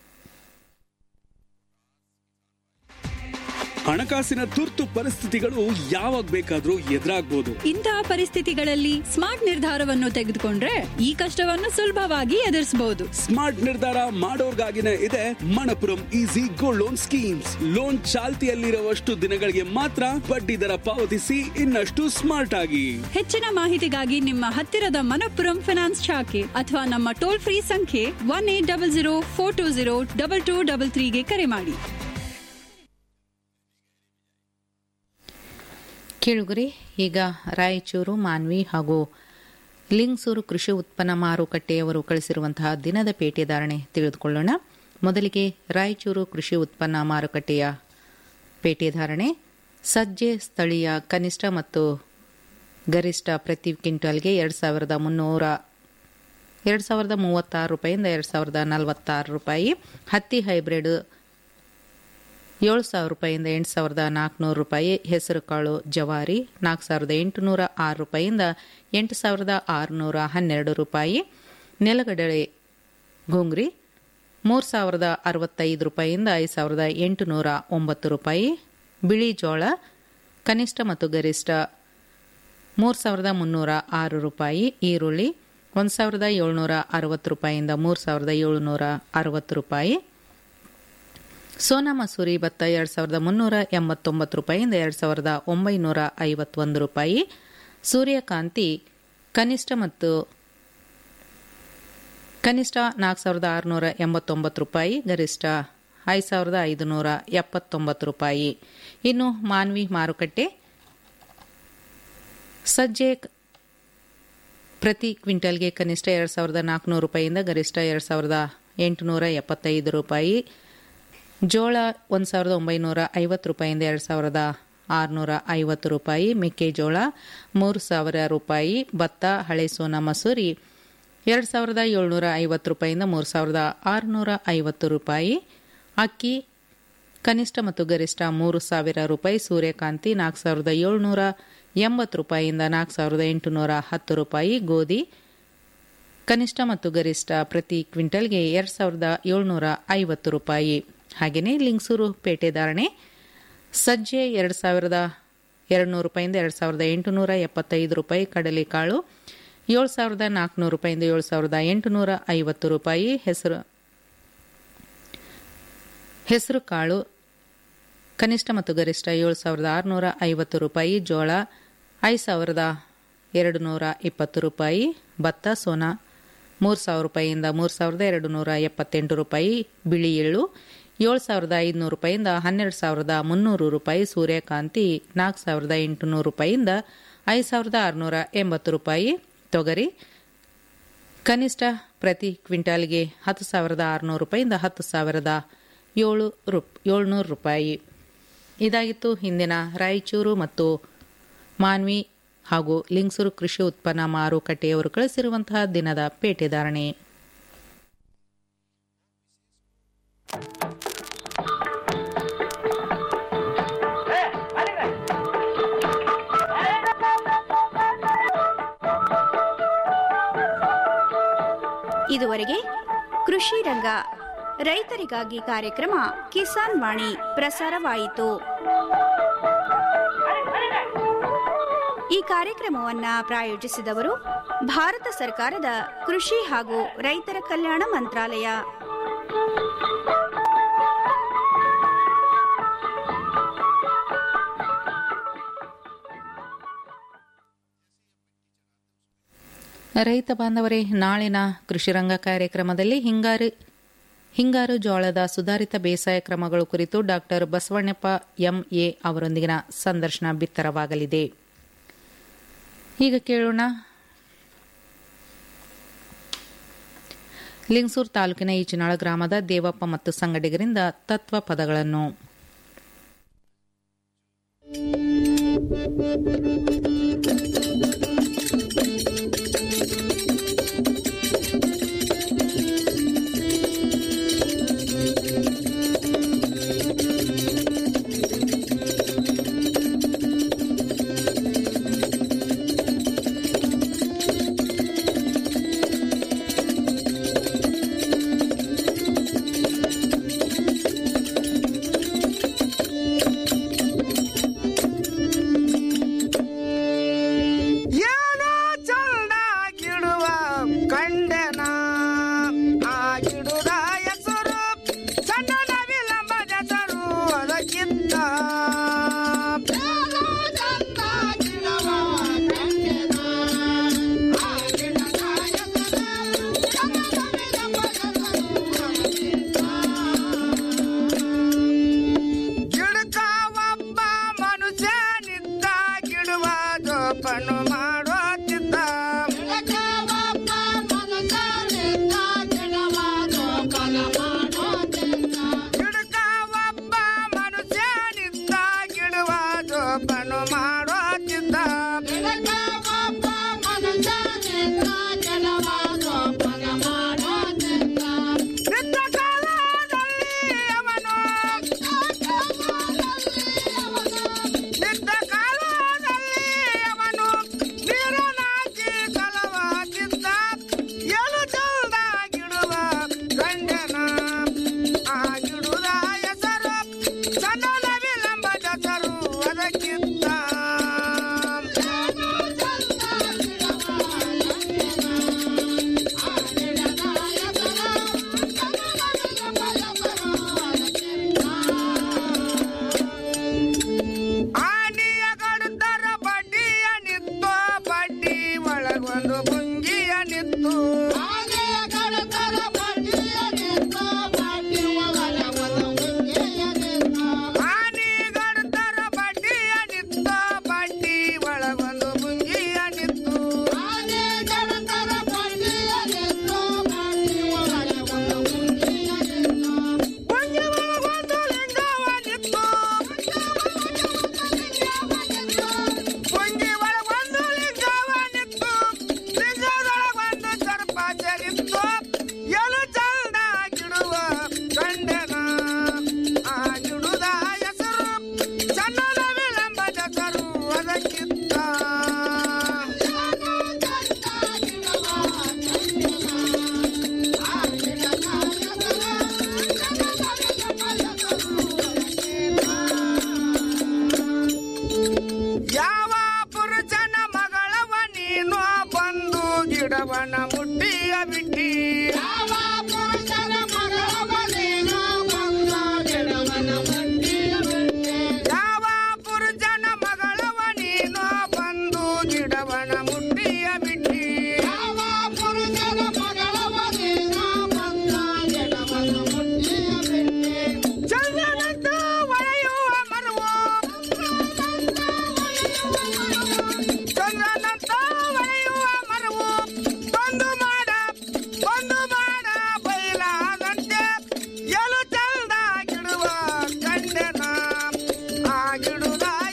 ಹಣಕಾಸಿನ ತುರ್ತು ಪರಿಸ್ಥಿತಿಗಳು ಯಾವಾಗ ಬೇಕಾದ್ರೂ ಎದುರಾಗ್ಬೋದು ಇಂತಹ ಪರಿಸ್ಥಿತಿಗಳಲ್ಲಿ ಸ್ಮಾರ್ಟ್ ನಿರ್ಧಾರವನ್ನು ತೆಗೆದುಕೊಂಡ್ರೆ ಈ ಕಷ್ಟವನ್ನು ಸುಲಭವಾಗಿ ಎದುರಿಸಬಹುದು ಸ್ಮಾರ್ಟ್ ನಿರ್ಧಾರ ಮಾಡೋರ್ಗಾಗಿನೇ ಇದೆ Manappuram easy gold loan schemes loan ಚಾಲ್ತಿಯಲ್ಲಿರುವಷ್ಟು ದಿನಗಳಿಗೆ ಮಾತ್ರ ಬಡ್ಡಿ ದರ ಪಾವತಿಸಿ ಇನ್ನಷ್ಟು ಸ್ಮಾರ್ಟ್ ಆಗಿ ಹೆಚ್ಚಿನ ಮಾಹಿತಿಗಾಗಿ ನಿಮ್ಮ ಹತ್ತಿರದ ಮನಪ್ಪುರಂ ಫಿನಾನ್ಸ್ ಶಾಖೆ ಅಥವಾ ನಮ್ಮ ಟೋಲ್ ಫ್ರೀ ಸಂಖ್ಯೆ one eight double zero four two zero double two double ತ್ರೀಗೆ ಕರೆ ಮಾಡಿ ಕೇಳುಗರೆ ಈಗ ರಾಯಚೂರು ಮಾನ್ವಿ ಹಾಗೂ ಲಿಂಗ್ಸೂರು ಕೃಷಿ ಉತ್ಪನ್ನ ಮಾರುಕಟ್ಟೆಯವರು ಕಳಿಸಿರುವಂತಹ ದಿನದ ಪೇಟೆ ಧಾರಣೆ ತಿಳಿದುಕೊಳ್ಳೋಣ ಮೊದಲಿಗೆ ರಾಯಚೂರು ಕೃಷಿ ಉತ್ಪನ್ನ ಮಾರುಕಟ್ಟೆಯ ಪೇಟೆ ಧಾರಣೆ ಸಜ್ಜೆ ಸ್ಥಳೀಯ ಕನಿಷ್ಠ ಮತ್ತು ಗರಿಷ್ಠ ಪ್ರತಿ ಕ್ವಿಂಟಲ್ಗೆ ಎರಡು ಸಾವಿರದ ಮುನ್ನೂರ ಎರಡು ಸಾವಿರದ ಮೂವತ್ತಾರು ರೂಪಾಯಿಂದ ಎರಡು ಸಾವಿರದ ನಲವತ್ತಾರು ರೂಪಾಯಿ ಹತ್ತಿ ಹೈಬ್ರಿಡ್ ಏಳು ಸಾವಿರ ರೂಪಾಯಿಂದ ಎಂಟು ಸಾವಿರದ ನಾಲ್ಕುನೂರು ರೂಪಾಯಿ ಹೆಸರುಕಾಳು ಜವಾರಿ ನಾಲ್ಕು ಸಾವಿರದ ಎಂಟುನೂರ ಆರು ರೂಪಾಯಿಂದ ಎಂಟು ಸಾವಿರದ ಆರುನೂರ ಹನ್ನೆರಡು ರೂಪಾಯಿ ನೆಲಗಡಲೆ ಘುಂಗ್ರಿ ಮೂರು ಸಾವಿರದ ಅರವತ್ತೈದು ರೂಪಾಯಿಯಿಂದ ಐದು ಸಾವಿರದ ಎಂಟುನೂರ ಒಂಬತ್ತು ರೂಪಾಯಿ ಬಿಳಿ ಜೋಳ ಕನಿಷ್ಠ ಮತ್ತು ಗರಿಷ್ಠ ಮೂರು ಸಾವಿರದ ಮುನ್ನೂರ ಆರು ರೂಪಾಯಿ ಈರುಳ್ಳಿ ಒಂದು ಸಾವಿರದ ಏಳ್ನೂರ ಅರವತ್ತು ರೂಪಾಯಿಯಿಂದ ಮೂರು ಸಾವಿರದ ಏಳುನೂರ ಅರವತ್ತು ರೂಪಾಯಿ ಸೋನಾ ಮಸೂರಿ ಭತ್ತ ಎರಡು ಸಾವಿರದ ಮುನ್ನೂರ ಎಂಬತ್ತೊಂಬತ್ತು ರೂಪಾಯಿಯಿಂದ ಎರಡು ಸಾವಿರದ ಒಂಬೈನೂರ ಐವತ್ತೊಂದು ರೂಪಾಯಿ ಸೂರ್ಯಕಾಂತಿ ಕನಿಷ್ಠ ಮತ್ತು ಕನಿಷ್ಠ ನಾಲ್ಕು ಸಾವಿರದ ಆರುನೂರ ಎಂಬತ್ತೊಂಬತ್ತು ರೂಪಾಯಿ ಗರಿಷ್ಠ ಐದು ಸಾವಿರದ ಐದುನೂರ ಎಪ್ಪತ್ತೊಂಬತ್ತು ರೂಪಾಯಿ ಇನ್ನು ಮಾನ್ವಿ ಮಾರುಕಟ್ಟೆ ಸಜ್ಜೆ ಪ್ರತಿ ಕ್ವಿಂಟಲ್ಗೆ ಕನಿಷ್ಠ ಎರಡು ಸಾವಿರದ ನಾಲ್ಕುನೂರು ರೂಪಾಯಿಯಿಂದ ಗರಿಷ್ಠ ಎರಡು ಸಾವಿರದ ಎಂಟುನೂರ ಎಪ್ಪತ್ತೈದು ರೂಪಾಯಿ ಜೋಳ ಒಂದು ಸಾವಿರದ ಒಂಬೈನೂರ ಐವತ್ತು ರೂಪಾಯಿಯಿಂದ ಎರಡು ಸಾವಿರದ ಆರುನೂರ ಐವತ್ತು ರೂಪಾಯಿ ಮೆಕ್ಕೆಜೋಳ ಮೂರು ಸಾವಿರ ರೂಪಾಯಿ ಭತ್ತ ಹಳೆ ಸೋನಾ ಮಸೂರಿ ಎರಡು ಸಾವಿರದ ಏಳ್ನೂರ ಐವತ್ತು ರೂಪಾಯಿಯಿಂದ ಮೂರು ಸಾವಿರದ ಆರುನೂರ ಐವತ್ತು ರೂಪಾಯಿ ಅಕ್ಕಿ ಕನಿಷ್ಠ ಮತ್ತು ಗರಿಷ್ಠ ಮೂರು ಸಾವಿರ ರೂಪಾಯಿ ಸೂರ್ಯಕಾಂತಿ ನಾಲ್ಕು ಸಾವಿರದ ಏಳ್ನೂರ ಎಂಬತ್ತು ರೂಪಾಯಿಯಿಂದ ನಾಲ್ಕು ಸಾವಿರದ ಎಂಟುನೂರ ಹತ್ತು ರೂಪಾಯಿ ಗೋಧಿ ಕನಿಷ್ಠ ಮತ್ತು ಗರಿಷ್ಠ ಪ್ರತಿ ಕ್ವಿಂಟಲ್ಗೆ ಎರಡು ಸಾವಿರದ ಏಳ್ನೂರ ಐವತ್ತು ರೂಪಾಯಿ ಹಾಗೆಯೇ ಲಿಂಗಸೂರು ಪೇಟೆ ಧಾರಣೆ ಸಜ್ಜೆ ಎರಡು ಸಾವಿರದ ಎರಡು ನೂರು ರೂಪಾಯಿಂದ ಎರಡು ಸಾವಿರದ ಎಂಟುನೂರ ಎಪ್ಪತ್ತೈದು ರೂಪಾಯಿ ಕಡಲೆಕಾಳು ಏಳು ಸಾವಿರದ ನಾಲ್ಕುನೂರು ರೂಪಾಯಿಂದ ಏಳು ಸಾವಿರದ ಎಂಟುನೂರ ಐವತ್ತು ರೂಪಾಯಿ ಹೆಸರು ಹೆಸರು ಕಾಳು ಕನಿಷ್ಠ ಮತ್ತು ಗರಿಷ್ಠ ಏಳು ಸಾವಿರದ ಆರುನೂರ ಐವತ್ತು ರೂಪಾಯಿ ಜೋಳ ಐದು ಸಾವಿರದ ಎರಡು ನೂರ ಇಪ್ಪತ್ತು ರೂಪಾಯಿ ಭತ್ತ ಸೋನಾ ಮೂರು ಸಾವಿರ ರೂಪಾಯಿಯಿಂದ ಮೂರು ಸಾವಿರದ ಎರಡು ನೂರ ಎಪ್ಪತ್ತೆಂಟು ರೂಪಾಯಿ ಬಿಳಿ ಎಳ್ಳು ಏಳು ಸಾವಿರದ ಐದುನೂರು ರೂಪಾಯಿಂದ ಹನ್ನೆರಡು ಸಾವಿರದ ಮುನ್ನೂರು ರೂಪಾಯಿ ಸೂರ್ಯಕಾಂತಿ ನಾಲ್ಕು ಸಾವಿರದ ಎಂಟುನೂರು ರೂಪಾಯಿಯಿಂದ ಐದು ಸಾವಿರದ ಆರುನೂರ ಎಂಬತ್ತು ರೂಪಾಯಿ ತೊಗರಿ ಕನಿಷ್ಠ ಪ್ರತಿ ಕ್ವಿಂಟಾಲ್ಗೆ ಹತ್ತು ಸಾವಿರದ ಆರುನೂರು ರೂಪಾಯಿಂದ ಹತ್ತು ಸಾವಿರದ ಏಳು ರುಪ್ ಏಳ್ನೂರು ರೂಪಾಯಿ ಇದಾಗಿತ್ತು ಹಿಂದಿನ ರಾಯಚೂರು ಮತ್ತು ಮಾನ್ವಿ ಹಾಗೂ ಲಿಂಗಸೂರು ಕೃಷಿ ಉತ್ಪನ್ನ ಮಾರುಕಟ್ಟೆಯವರು ಕಳಿಸಿರುವಂತಹ ದಿನದ ಪೇಟೆ ಧಾರಣೆ ಇದುವರೆಗೆ ಕೃಷಿ ರಂಗ ರೈತರಿಗಾಗಿ ಕಾರ್ಯಕ್ರಮ ಕಿಸಾನ್ ವಾಣಿ ಪ್ರಸಾರವಾಯಿತು ಈ ಕಾರ್ಯಕ್ರಮವನ್ನ ಪ್ರಾಯೋಜಿಸಿದವರು ಭಾರತ ಸರ್ಕಾರದ ಕೃಷಿ ಹಾಗೂ ರೈತರ ಕಲ್ಯಾಣ ಮಂತ್ರಾಲಯ ರೈತ ಬಾಂಧವರೇ ನಾಳಿನ ಕೃಷಿರಂಗ ಕಾರ್ಯಕ್ರಮದಲ್ಲಿ ಹಿಂಗಾರು ಹಿಂಗಾರು ಜೋಳದ ಸುಧಾರಿತ ಬೇಸಾಯ ಕ್ರಮಗಳು ಕುರಿತು ಡಾಕ್ಟರ್ ಬಸವಣ್ಣಪ್ಪ ಎಂಎ ಅವರೊಂದಿಗಿನ ಸಂದರ್ಶನ ಬಿತ್ತರವಾಗಲಿದೆ ಈಗ ಕೇಳೋಣ ಲಿಂಗಸೂರು ತಾಲೂಕಿನ ಈಚಿನಾಳ ಗ್ರಾಮದ ದೇವಪ್ಪ ಮತ್ತು ಸಂಗಡಿಗರಿಂದ ತತ್ವ ಪದಗಳನ್ನು ಏನೋ ಚಂದಾಗಿಡುವ ಕಂಡೆನ ಆ ಗಿಡುದ ಹೆಸರು ಸಣ್ಣ ವಿಲಂಬದ ತರು ಅದಕ್ಕಿಂತ ಗಿಡಕ ಒಬ್ಬ ಮನುಷ್ಯನಿದ್ದ ಗಿಡುವ ಜೋಪನು ಮಾಡುತ್ತಿದ್ದ ಗಿಡಕ ಒಬ್ಬ ಮನುಷ್ಯನಿದ್ದ ಗಿಡುವ ಜೋಪನು ಮಾಡುತ್ತಿದ್ದ ನಿತ್ಯ ಕಾಲದಲ್ಲಿ ಅವನು ನಿತ್ಯ ಕಾಲದಲ್ಲಿ ಅವನು ನೀರನಾಗಿ ಕಲವಾತಿದ್ದ ಎಲು ಚಲ್ದಾಗಿಡುವ ಗಂಡನ ಬಿಡುವುದಾರ